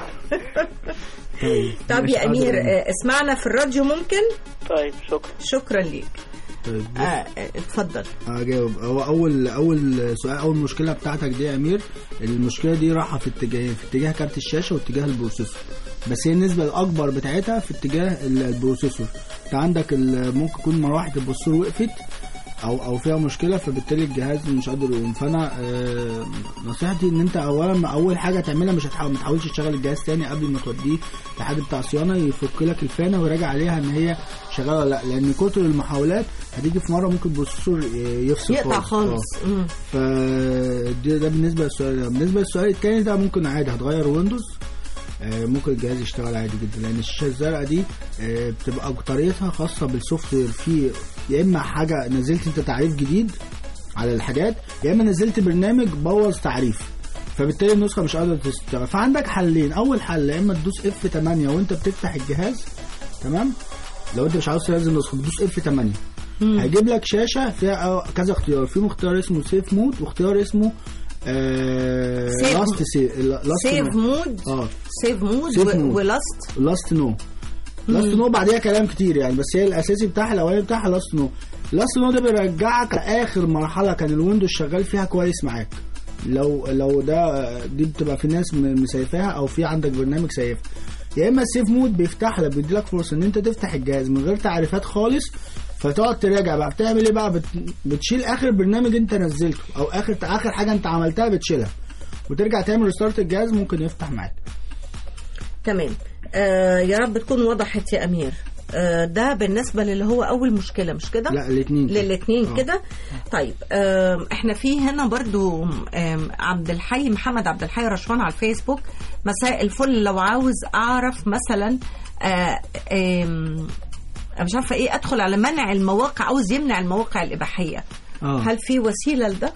طب مش يا امير قادر. آه، اسمعنا في الراديو ممكن طيب شكرا شكرا ليك طيب آه آه، اتفضل اجاوب هو اول اول سؤال اول مشكله بتاعتك دي يا امير المشكله دي رايحه في اتجاهين في اتجاه كارت الشاشه واتجاه البروسيسور بس هي النسبه الاكبر بتاعتها في اتجاه ال- البروسيسور انت عندك ال- ممكن يكون مروحه البروسيسور وقفت او او فيها مشكله فبالتالي الجهاز مش قادر يقوم فانا آه، نصيحتي ان انت اولا اول حاجه تعملها مش هتحاول ما تحاولش تشغل الجهاز تاني قبل ما توديه لحد بتاع صيانه يفك لك الفانه ويراجع عليها ان هي شغاله ولا لا لان كتر المحاولات هتيجي في مره ممكن البروسيسور يفصل يقطع خالص آه. مم. ف ده, ده بالنسبه للسؤال ده بالنسبه للسؤال الثاني ده ممكن عادي هتغير ويندوز آه، ممكن الجهاز يشتغل عادي جدا لان الشاشه الزرقاء دي آه، بتبقى طريقتها خاصه بالسوفت وير في يا اما حاجه نزلت انت تعريف جديد على الحاجات يا اما نزلت برنامج بوظ تعريف فبالتالي النسخه مش قادره تشتغل فعندك حلين اول حل يا اما تدوس اف 8 وانت بتفتح الجهاز تمام لو انت مش عاوز تنزل نسخه بتدوس اف 8 هيجيب لك شاشه فيها كذا اختيار في اختيار اسمه سيف مود واختيار اسمه آه Save- لاست سيف مود اه سيف مود Save و- mode. ولاست لاست نو لاست نو بعديها كلام كتير يعني بس هي الاساسي بتاعها الاولاني بتاعها لاست نو لاست نود بيرجعك لاخر مرحله كان الويندوز شغال فيها كويس معاك لو لو ده دي بتبقى في ناس م- مسيفاها او في عندك برنامج سيفها يا اما السيف مود بيفتح لك بيديلك فرصه ان انت تفتح الجهاز من غير تعريفات خالص فتقعد تراجع بقى بتعمل ايه بقى بت... بتشيل اخر برنامج انت نزلته او اخر اخر حاجه انت عملتها بتشيلها وترجع تعمل ريستارت الجهاز ممكن يفتح معاك تمام آه يا رب تكون وضحت يا امير آه ده بالنسبه للي هو اول مشكله مش كده لا الاثنين للاثنين كده طيب آم، احنا في هنا برضو آم، عبد الحي محمد عبد الحي رشوان على الفيسبوك مساء الفل لو عاوز اعرف مثلا آه، آم، أنا مش عارفه ايه ادخل على منع المواقع عاوز يمنع المواقع الاباحيه اه هل في وسيله لده؟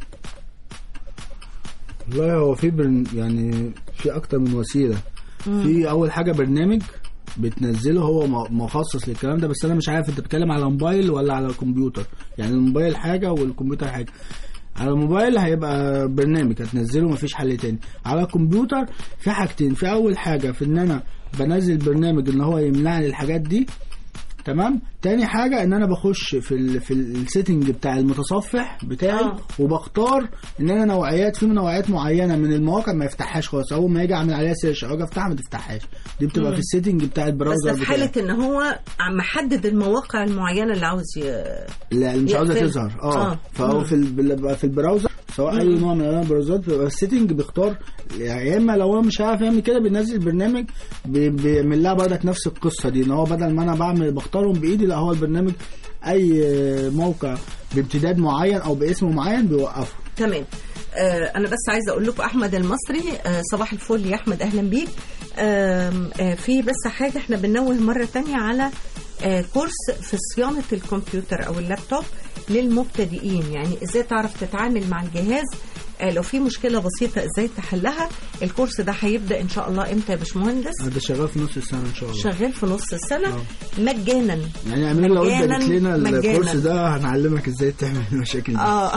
والله هو في برن... يعني في اكتر من وسيله في اول حاجه برنامج بتنزله هو م- مخصص للكلام ده بس انا مش عارف انت بتتكلم على موبايل ولا على كمبيوتر يعني الموبايل حاجه والكمبيوتر حاجه على الموبايل هيبقى برنامج هتنزله مفيش حل تاني على الكمبيوتر في حاجتين في اول حاجه في ان انا بنزل برنامج ان هو يمنعني الحاجات دي تمام تاني حاجة ان انا بخش في ال في السيتنج بتاع المتصفح بتاعي آه. وبختار ان انا نوعيات في نوعيات معينة من المواقع ما يفتحهاش خالص اول ما يجي اعمل عليها سيرش او اجي افتحها ما تفتحهاش دي بتبقى في السيتنج بتاع بس البراوزر ده في بتاعي حاله ان هو عم محدد المواقع المعينه اللي عاوز ي... لا اللي مش عاوزه يقفل. تظهر اه, آه. فهو مم. في ال- بيبقى في البراوزر سواء اي نوع من انواع البراوزرات بيبقى السيتنج بيختار يا اما لو هو مش عارف يعمل كده بينزل برنامج بي- بيعمل لها برضك نفس القصه دي ان هو بدل ما انا بعمل بختارهم بايدي لا هو البرنامج اي موقع بامتداد معين او باسم معين بيوقفه تمام آه انا بس عايزه اقول لكم احمد المصري آه صباح الفل يا احمد اهلا بيك آم، آه في بس حاجه احنا بننوه مره تانية على آه كورس في صيانه الكمبيوتر او اللابتوب للمبتدئين يعني ازاي تعرف تتعامل مع الجهاز آه لو في مشكله بسيطه ازاي تحلها الكورس ده هيبدا ان شاء الله امتى يا باشمهندس ده شغال في نص السنه ان شاء الله شغال في نص السنه آه. مجانا يعني امير لو انت مجاناً- جيت لنا مجاناً. الكورس ده هنعلمك ازاي تعمل المشاكل دي اه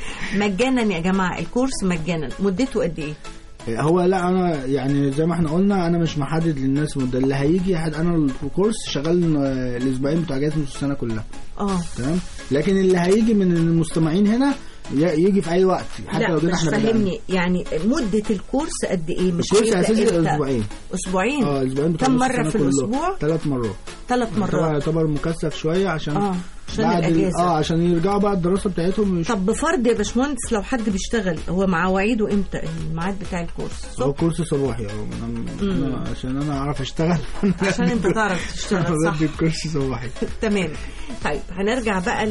مجانا يا جماعه الكورس مجانا مدته قد ايه هو لا انا يعني زي ما احنا قلنا انا مش محدد للناس مده اللي هيجي حد انا الكورس شغال آه، الاسبوعين بتوع اجازه نص السنه كلها اه تمام لكن اللي هيجي من المستمعين هنا ي- يجي في اي وقت حتى لا لو جينا مش احنا بدأنا. فاهمني يعني مدة الكورس قد ايه مش الكورس بيبدأ اساسي إمتى؟ اسبوعين اسبوعين اه اسبوعين بتوع كم نص مرة السنة في كله. الاسبوع ثلاث مرات ثلاث طبعا مرات يعتبر مكثف شويه عشان اه عشان بعد ال- الاجازة اه عشان يرجعوا بقى الدراسه بتاعتهم مش طب بفرض يا باشمهندس لو حد بيشتغل هو مواعيده امتى الميعاد بتاع الكورس هو الصبح كورس صباحي اه أنا- أنا عشان انا اعرف اشتغل عشان انت تعرف تشتغل صح بدي الكورس صباحي تمام طيب هنرجع بقى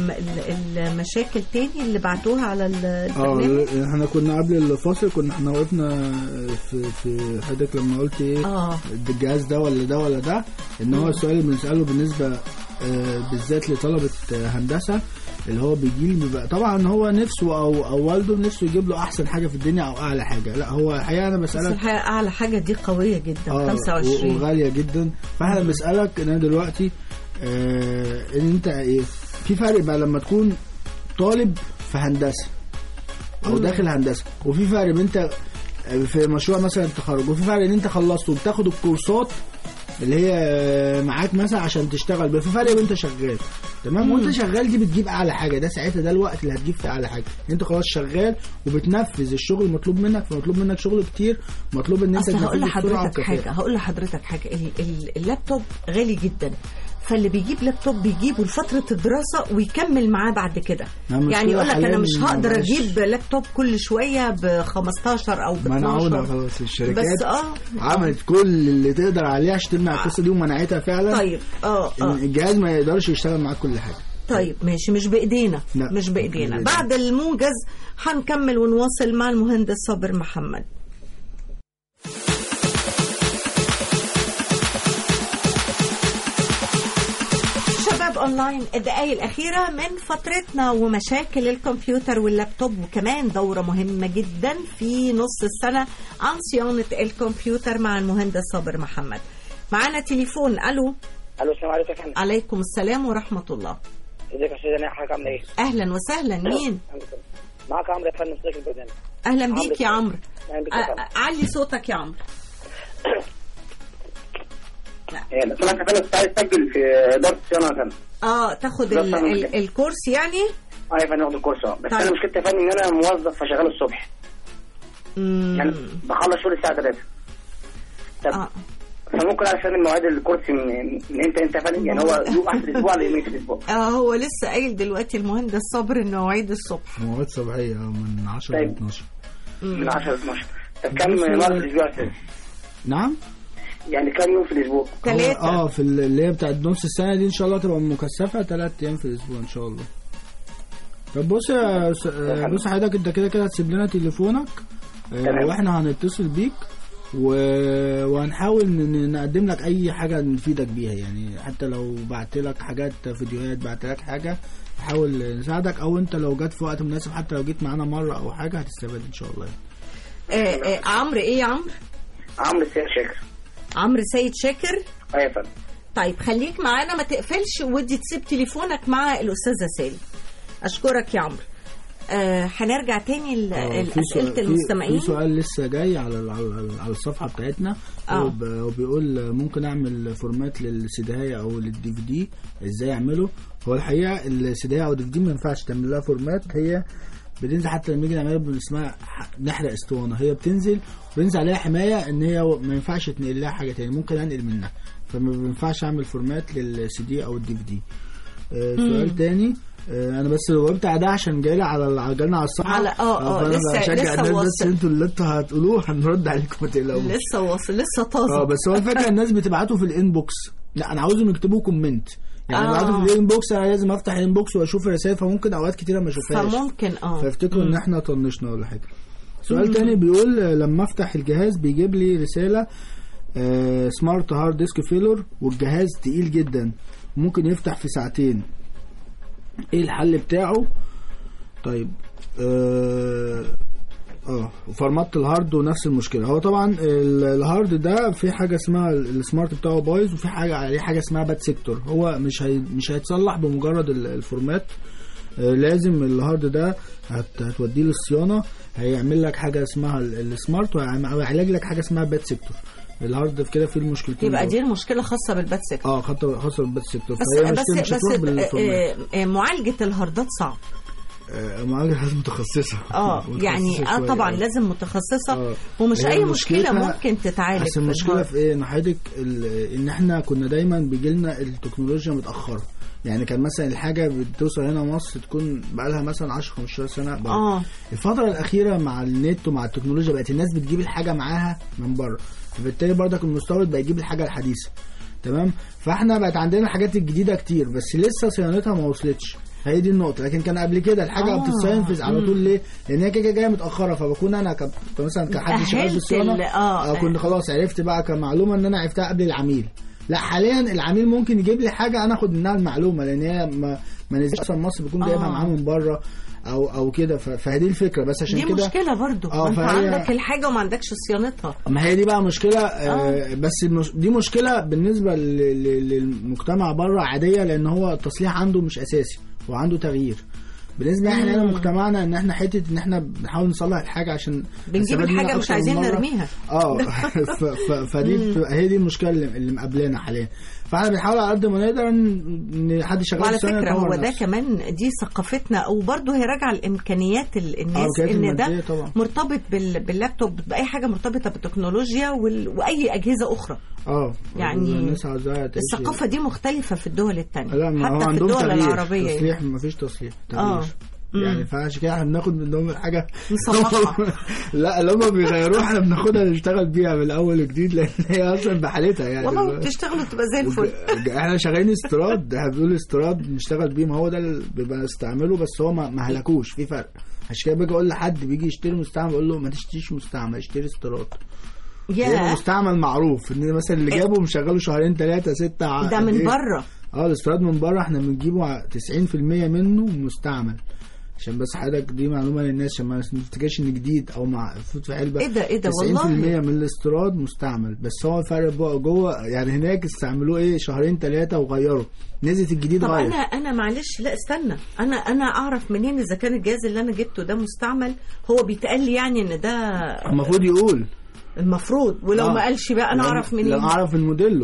للمشاكل تاني اللي بعتوها على ال- اه البرنامج احنا كنا قبل الفاصل كنا احنا وقفنا في في حضرتك لما قلت ايه اه الجهاز ده ولا ده ولا ده ان هو السؤال اللي بنساله بالنسبه آه، بالذات لطلبه آه، هندسه اللي هو بيجي لي بيبقى طبعا هو نفسه او او والده نفسه يجيب له احسن حاجه في الدنيا او اعلى حاجه لا هو الحقيقه انا بس بسالك الحقيقة أعلى حاجة دي قوية جدا اه 25 وغاليه جدا فاحنا بنسالك ان انا دلوقتي آه ان انت إيه في فرق بقى لما تكون طالب في هندسه او داخل هندسه وفي فرق بين انت في مشروع مثلا التخرج وفي فرق ان انت خلصت وبتاخد الكورسات اللي هي معاك مثلا عشان تشتغل بقى في فرق بين انت شغال تمام وانت شغال دي بتجيب اعلى حاجه ده ساعتها ده الوقت اللي هتجيب فيه اعلى حاجه انت خلاص شغال وبتنفذ الشغل المطلوب منك فمطلوب منك شغل كتير مطلوب ان انت اصل هقول تنفذه بسرعه لحضرتك وكفاءه حاجه هقول لحضرتك حاجه ال- ال- اللابتوب غالي جدا فاللي بيجيب لابتوب بيجيبه لفتره الدراسه ويكمل معاه بعد كده نعم، يعني يقول لك انا حالياً مش هقدر مبقاش- اجيب لابتوب كل شويه ب 15 او ب منعونا 12 خلاص الشركات بس اه عملت كل اللي تقدر عليه عشان تمنع القصه دي ومنعتها فعلا طيب اه إن اه الجهاز ما يقدرش يشتغل معاك كل حاجه طيب ماشي مش بايدينا لا، مش بايدينا بإيدينا. بعد الموجز هنكمل ونواصل مع المهندس صابر محمد شباب اونلاين الدقائق الاخيره من فترتنا ومشاكل الكمبيوتر واللابتوب وكمان دوره مهمه جدا في نص السنه عن صيانه الكمبيوتر مع المهندس صابر محمد معانا تليفون الو الو السلام عليكم يا فندم عليكم السلام ورحمه الله ازيك يا استاذ انا حضرتك عامله ايه؟ اهلا وسهلا مين الحمد لله. معاك عمرو يا فندم صديق البرنامج اهلا عمرو بيك يا سلام. عمرو اهلا بيك يا فندم أ- علي صوتك يا عمرو إيه، لو سمحت يا فندم كنت عايز اسجل في اداره الصيانه يا فندم اه تاخد ده ال فاهم ال كده. الكورس يعني اه يا فندم واخد الكورس اه بس طيب. انا مشكلتي يا فندم ان انا موظف فشغال الصبح مم. يعني بخلص شغل الساعه 3 طب آه. فممكن اعرف فندم مواعيد الكورس من من امتى امتى يا فندم يعني هو يوم احد الاسبوع ولا يومين في الاسبوع اه هو لسه قايل دلوقتي المهندس صابر انه مواعيد الصبح مواد صباحيه آه، من 10 ل طيب. 12 من 10 ل 12 طب كم بص، مرة في الاسبوع يا استاذ؟ نعم يعني كم يوم في الاسبوع؟ ثلاثة اه في ال- اللي هي بتاعت نص السنه دي ان شاء الله تبقى مكثفه ثلاث ايام في الاسبوع ان شاء الله طب بص يا س- آه، بص حضرتك انت كده كده هتسيب لنا تليفونك آه، تمام. واحنا هنتصل بيك و... وهنحاول ن- نقدم لك اي حاجه نفيدك بيها يعني حتى لو بعت لك حاجات فيديوهات بعت لك حاجه نحاول نساعدك او انت لو جت في وقت مناسب حتى لو جيت معانا مره او حاجه هتستفاد ان شاء الله يعني. آه آه عمرو ايه يا عمرو عمرو السيد شاكر عمرو سيد شاكر اه يا فندم طيب خليك معانا ما تقفلش ودي تسيب تليفونك مع الاستاذه سالي اشكرك يا عمرو آه هنرجع تاني ل- آه، في لاسئله سؤال- في- المستمعين في سؤال لسه جاي على ال- على, ال- على الصفحه بتاعتنا آه. هو ب- هو بيقول ممكن اعمل فورمات للسيديهايه او للدي في دي ازاي اعمله هو الحقيقه السيديهايه او الدي في دي ما ينفعش تعمل لها فورمات هي بتنزل حتى لما نيجي نعملها بن- اسمها ح- نحرق اسطوانه هي بتنزل وبينزل عليها حمايه ان هي ما ينفعش تنقل لها حاجه تاني ممكن انقل منها فما بينفعش اعمل فورمات للسي دي او الدي في دي آه، سؤال تاني آه، انا بس جاوبت على ده عشان جاي لي على ال- جالنا على الصفحه على- آه، آه، فأنا لسه- بشجع لسه الناس بس واصل. انتوا اللي انتوا هتقولوه هنرد عليكم ما تقلقوش لسه واصل لسه اه طازه بس هو الفكره الناس بتبعته في الانبوكس لا انا عاوزهم يكتبوا كومنت يعني آه. آه. بعته في الانبوكس انا لازم افتح الانبوكس واشوف الرسائل فممكن اوقات كتيره ما اشوفهاش فممكن اه فافتكروا ان احنا طنشنا ولا حاجه سؤال تاني بيقول آه، لما افتح الجهاز بيجيب لي رساله سمارت هارد ديسك فيلور والجهاز تقيل جدا ممكن يفتح في ساعتين ايه الحل بتاعه طيب اه اه وفرمت الهارد ونفس المشكله هو طبعا ال- الهارد ده في حاجه اسمها ال- السمارت بتاعه بايظ وفي حاجه عليه حاجه اسمها باد سيكتور هو مش هي مش هيتصلح بمجرد ال- الفورمات آه، لازم الهارد ده هت- هتوديه للصيانه هيعمل لك حاجه اسمها ال- السمارت وهيعم- وهيعالج لك حاجه اسمها باد سيكتور الهارد في كده فيه المشكلتين يبقى دول. دي المشكله خاصه بالبات سيكتور اه خاطر خاصه بالباد سيكتور بس فهي بس مشكلة مش بس هتروح بالفورمات آه، آه، معالجه الهاردات صعب آه، معالجة لازم متخصصة اه متخصصة يعني اه شوية. طبعا لازم متخصصه آه. ومش هي اي مشكله مشكلتها- ممكن تتعالج بس في المشكله الهارد. في ايه ان حضرتك ال- ان احنا كنا دايما بيجي لنا التكنولوجيا متاخره يعني كان مثلا الحاجه بتوصل هنا مصر تكون بقى لها مثلا 10 15 سنه بره. اه الفتره الاخيره مع النت ومع التكنولوجيا بقت الناس بتجيب الحاجه معاها من بره فبالتالي برضك المستورد بقى يجيب الحاجه الحديثه تمام فاحنا بقت عندنا الحاجات الجديده كتير بس لسه صيانتها ما وصلتش هي دي النقطة لكن كان قبل كده الحاجة آه. بتتصين في على طول ليه؟ لأن هي كده جاية متأخرة فبكون أنا ك... مثلا كحد شغال في أهلت الصيانة ال- آه. آه كنت خلاص عرفت بقى كمعلومة إن أنا عرفتها قبل العميل لا حاليا العميل ممكن يجيب لي حاجة أنا آخد منها المعلومة لأن هي ما, ما نزلش أصلا مصر بيكون جايبها آه. معاه من بره أو أو كده ف... فهذه الفكرة بس عشان دي كده مشكله برضو آه، ما انت فهي- عندك الحاجه وما عندكش صيانتها ما هي دي بقى مشكلة آه بس المش... دي مشكلة بالنسبة ل... ل... للمجتمع بره عادية لأن هو التصليح عنده مش أساسي هو عنده تغيير بالنسبة احنا هنا مجتمعنا ان احنا حتة ان احنا بنحاول نصلح الحاجة عشان بنجيب نستفاد منها الحاجه مش أكتر من عايزين مرة. نرميها اه ف... ف... فدي بتبقى هي دي المشكلة اللي, اللي مقابلانا حاليا فاحنا بنحاول على قد ما نقدر ان إن حد شغال وعلى في الصيانة فكره يطور هو ده نفسه. كمان دي ثقافتنا او برضه هي راجعه لامكانيات ال- الناس إمكانيات ان ده المادية طبعا. مرتبط بال... باللابتوب باي حاجه مرتبطه بالتكنولوجيا وال... واي اجهزه اخرى اه يعني الناس عاوزاها تعيش الثقافه دي مختلفه في الدول الثانيه لا ما هو حتى في عندهم الدول تغيير العربيه يعني. تصليح ما فيش تصليح آه. تغيير يعني فعشان كده احنا بناخد منهم الحاجه نصلحها. لا لما بيغيروها احنا بناخدها نشتغل بيها من اول وجديد لان هي اصلا بحالتها يعني والله بتشتغلوا تبقى زي الفل وج- احنا شغالين استيراد احنا بنقول استيراد نشتغل بيه ما هو ده اللي بيبقى نستعمله بس هو ما ما هلكوش في فرق عشان كده باجي اقول لحد بيجي يشتري مستعمل اقول له ما تشتريش مستعمل اشتري استيراد يبقى يا مستعمل معروف ان مثلا اللي جابه مشغله شهرين ثلاثه سته ع- ده من إيه؟ بره اه الاستيراد من بره احنا بنجيبه ع- 90% منه مستعمل عشان بس حضرتك دي معلومه للناس عشان ما نفتكرش ان جديد او محطوط في علبه ايه ده ايه ده 90% والله من الاستيراد مستعمل بس هو الفرق بقى جوه يعني هناك استعملوه ايه شهرين ثلاثه وغيروا نزلت الجديد طب غير انا انا معلش لا استنى انا انا اعرف منين اذا كان الجهاز اللي انا جبته ده مستعمل هو بيتقال لي يعني ان ده المفروض يقول المفروض ولو آه. ما قالش بقى انا لو- اعرف لو منين اعرف من موديله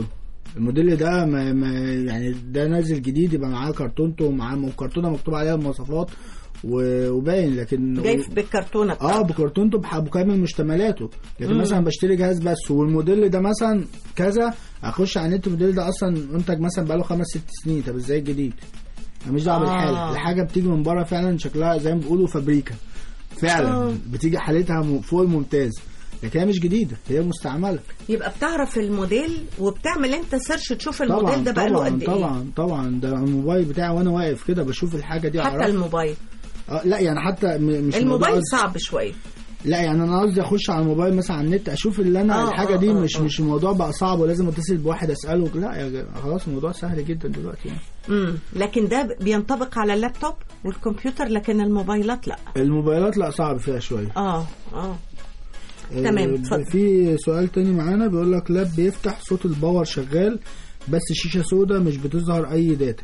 الموديل ده ما ما يعني ده نازل جديد يبقى معاه كرتونته ومعاه كرتونه مكتوب عليها المواصفات و- وباين لكن جاي بالكرتونه اه بتاعته بكرتونته بح- بكامل مشتملاته لكن مم. مثلا بشتري جهاز بس والموديل ده مثلا كذا اخش على النت الموديل ده اصلا منتج مثلا بقاله خمس ست سنين طب ازاي الجديد؟ انا مش دعوه آه. بالحاله الحاجه بتيجي من بره فعلا شكلها زي ما بيقولوا فابريكا فعلا آه. بتيجي حالتها م- فوق الممتاز لكن هي مش جديده هي مستعمله يبقى بتعرف الموديل وبتعمل انت سيرش تشوف الموديل طبعا ده بقاله طبعا قد ايه طبعا طبعا ده الموبايل بتاعي وانا واقف كده بشوف الحاجه دي حتى أعرفها. الموبايل آه لا يعني حتى م- مش الموبايل موضوع- صعب شويه لا يعني انا قصدي اخش على الموبايل مثلا على النت اشوف اللي انا آه، الحاجه آه، دي آه، مش آه. مش الموضوع بقى صعب ولازم اتصل بواحد اساله لا يا جماعة، خلاص الموضوع سهل جدا دلوقتي يعني. امم لكن ده بينطبق على اللابتوب والكمبيوتر لكن الموبايلات لا الموبايلات لا صعب فيها شويه اه اه آه، تمام، اتفضل. في سؤال تاني معانا بيقول لك لاب بيفتح صوت الباور شغال بس الشاشه سوداء مش بتظهر اي داتا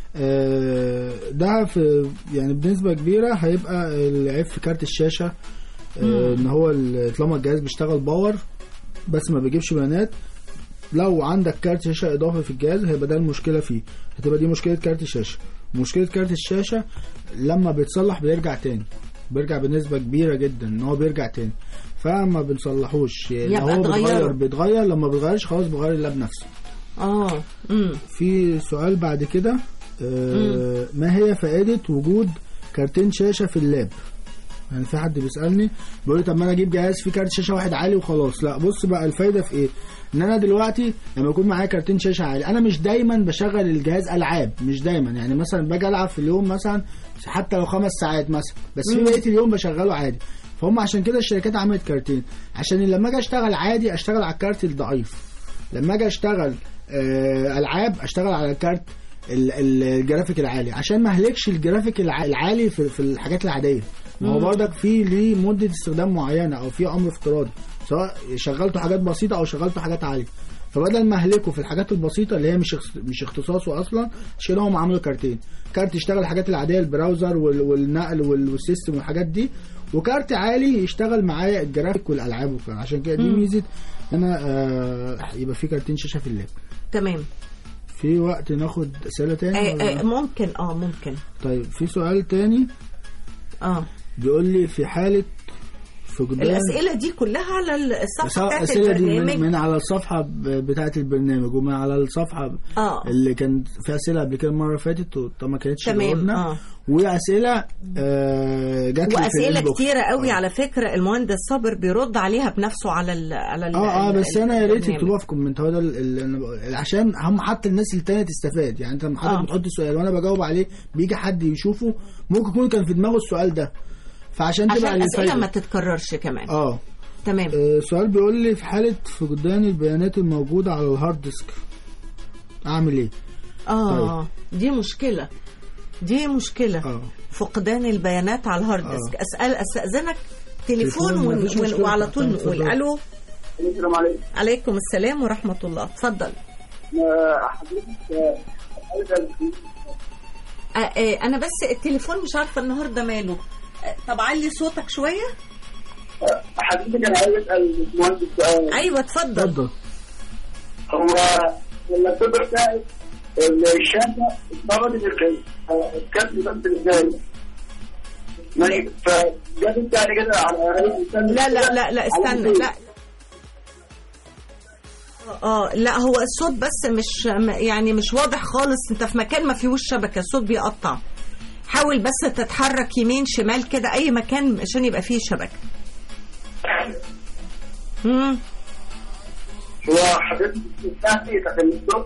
آه، ده في يعني بنسبه كبيره هيبقى العيب في كارت الشاشه آه، ان هو ال- طالما الجهاز بيشتغل باور بس ما بيجيبش بيانات لو عندك كارت شاشه اضافي في الجهاز هيبقى ده المشكله فيه هتبقى دي مشكله كارت الشاشه مشكله كارت الشاشه لما بيتصلح بيرجع تاني بيرجع بنسبه كبيره جدا ان هو بيرجع تاني فما بنصلحوش يعني يبقى هو تغيره. بيتغير بيتغير لما بيتغيرش خلاص بيغير اللاب نفسه اه امم في سؤال بعد كده آه ما هي فائده وجود كارتين شاشه في اللاب يعني في حد بيسالني بيقول لي طب ما انا اجيب جهاز فيه كارت شاشه واحد عالي وخلاص لا بص بقى الفايده في ايه ان انا دلوقتي لما يكون معايا كارتين شاشه عالي انا مش دايما بشغل الجهاز العاب مش دايما يعني مثلا باجي العب في اليوم مثلا حتى لو خمس ساعات مثلا بس في بقيه اليوم بشغله عادي فهم عشان كده الشركات عملت كارتين عشان لما اجي اشتغل عادي اشتغل على الكارت الضعيف لما اجي اشتغل آه، العاب اشتغل على الكارت ال- ال- الجرافيك العالي عشان ما اهلكش الجرافيك الع- العالي في, في الحاجات العاديه ما هو برضك في ليه مده استخدام معينه او في عمر افتراضي سواء شغلته حاجات بسيطه او شغلته حاجات عاليه فبدل ما اهلكه في الحاجات البسيطه اللي هي مش اخت- مش اختصاصه اصلا شيلهم عملوا كارتين كارت يشتغل الحاجات العاديه البراوزر وال- والنقل وال- والسيستم والحاجات دي وكارت عالي يشتغل معايا الجرافيك والالعاب وكده عشان كده دي ميزه انا آه يبقى في كارتين شاشه في اللاب تمام في وقت ناخد اسئله تاني آه ولا؟ آه ممكن اه ممكن طيب في سؤال تاني اه بيقول لي في حاله فقدان الاسئله دي كلها على الصفحه سواء بتاعت الاسئله دي من, البرنامج من على الصفحه ب- بتاعه البرنامج ومن على الصفحه اه اللي كان في اسئله قبل كده المره اللي فاتت وطبعا ما كانتش تمام، جاوبنا آه. واسئله آه جات لي في واسئله الإنبوكس. كتيره قوي على فكره المهندس صابر بيرد عليها بنفسه على ال على ال اه اه ال- بس انا يا ريت البرنامج. يكتبوها في كومنت هو ده ال- ال- أنا بقول- عشان هم حتى الناس التانية تستفاد يعني انت لما حضرتك آه. بتحط سؤال وانا بجاوب عليه بيجي حد يشوفه ممكن يكون كان في دماغه السؤال ده فعشان تبقى عشان الاسئله ما للفايدة. تتكررش كمان اه تمام آه، سؤال بيقول لي في حالة فقدان البيانات الموجودة على الهارد ديسك أعمل إيه؟ اه دي مشكله دي مشكله اه فقدان البيانات على الهارد آه. ديسك اسال استاذنك تليفون تليفون، ون... مفيش ون... مشكلة. وعلى طول طيب، نقول اتفضل. الو السلام عليكم عليكم السلام ورحمه الله اتفضل آه، حضرتك آه، عايز أسأل- آه آه انا بس التليفون مش عارفه النهارده ماله آه طب علي صوتك شويه آه، حضرتك انا عايز اسال المهندس سؤال ايوه اتفضل اتفضل هو اللابتوب بتاعي الشاشه اتضربت الكارت بس ازاي ماشي فجابت يعني كده على لا لا لا لا استنى لا اه لا هو الصوت بس مش م- يعني مش واضح خالص انت في مكان ما فيهوش شبكه الصوت بيقطع حاول بس تتحرك يمين شمال كده اي مكان عشان يبقى فيه شبكه امم هو حضرتك بتاعتي بتاعت اللابتوب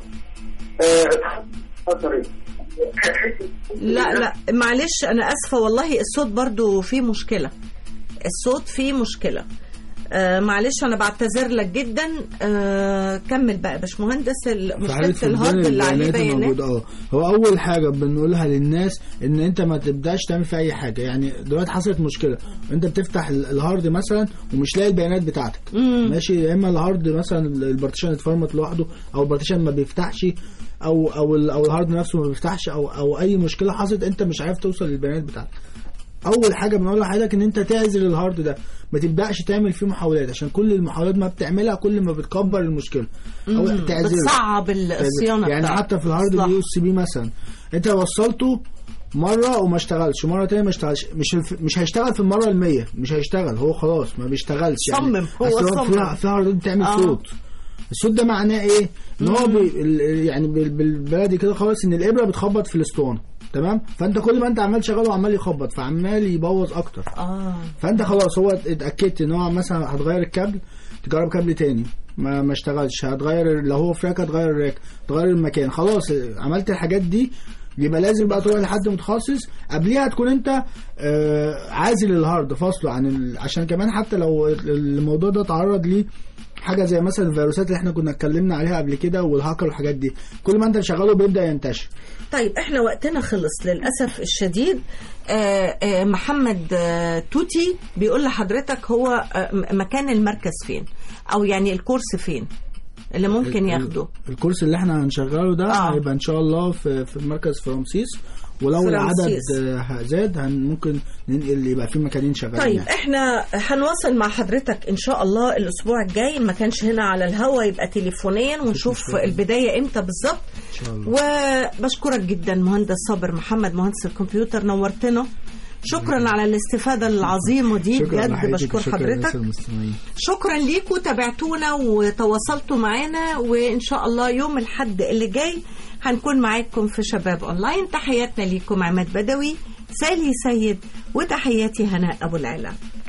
اتحط لا لا معلش انا اسفه والله الصوت برضو فيه مشكله الصوت فيه مشكله آه معلش انا بعتذر لك جدا آه كمل بقى يا باشمهندس ال- في حالة مشكله الهارد اللي عليه البيانات بيانات الموجودة اه هو أول حاجة بنقولها للناس إن أنت ما تبدأش تعمل في أي حاجة يعني دلوقتي حصلت مشكلة أنت بتفتح ال- الهارد مثلا ومش لاقي البيانات بتاعتك مم. ماشي يا إما الهارد مثلا البارتيشن اتفرمت لوحده أو البارتيشن ما بيفتحش أو أو ال- أو الهارد نفسه ما بيفتحش أو أو أي مشكلة حصلت أنت مش عارف توصل للبيانات بتاعتك اول حاجه بنقولها لحضرتك ان انت تعزل الهارد ده ما تبداش تعمل فيه محاولات عشان كل المحاولات ما بتعملها كل ما بتكبر المشكله او مم. تعزله بتصعب ال- الصيانه يعني بتاعته. حتى في الهارد صح. اليو اس بي مثلا انت وصلته مره وما اشتغلش مره تانية ما اشتغلش مش الف... مش هيشتغل في المره المية مش هيشتغل هو خلاص ما بيشتغلش صمم، يعني هو أصل صمم. في في هاردات بتعمل آه. صوت الصوت ده معناه ايه ان هو بي... ال- يعني بال- بالبلدي كده خالص ان الابره بتخبط في الاسطوانه تمام فانت كل ما انت عمال شغال وعمال يخبط فعمال يبوظ اكتر اه فانت خلاص هو اتاكدت ان هو مثلا هتغير الكابل تجرب كابل تاني ما ما اشتغلش هتغير لو هو فراك هتغير الراك تغير المكان خلاص عملت الحاجات دي يبقى لازم بقى تروح لحد متخصص قبليها تكون انت آه، عازل الهارد فاصله عن ال... عشان كمان حتى لو الموضوع ده تعرض ليه حاجه زي مثلا الفيروسات اللي احنا كنا اتكلمنا عليها قبل كده والهاكر والحاجات دي كل ما انت مشغله بيبدا ينتشر طيب احنا وقتنا خلص للاسف الشديد آه آه محمد آه توتي بيقول لحضرتك هو آه م- مكان المركز فين او يعني الكورس فين اللي ممكن ال- ياخده الكورس اللي احنا هنشغله ده آه. هيبقى ان شاء الله في في مركز في رمسيس ولو في العدد رمسيس. آه، زاد هن ممكن ننقل يبقى في مكانين شغالين طيب يعني. احنا هنواصل مع حضرتك ان شاء الله الاسبوع الجاي ما كانش هنا على الهوا يبقى تليفونيا ونشوف مشكلة. البدايه امتى بالظبط ان شاء الله وبشكرك جدا مهندس صابر محمد مهندس الكمبيوتر نورتنا شكرا على الاستفاده العظيمه دي شكرا بجد لحضرتك بشكر وشكرا للناس حضرتك المستمعين شكرا ليكم تابعتونا وتواصلتوا معانا وان شاء الله يوم الحد اللي جاي هنكون معاكم في شباب اونلاين تحياتنا ليكم عماد بدوي سالي سيد وتحياتي هناء ابو العلا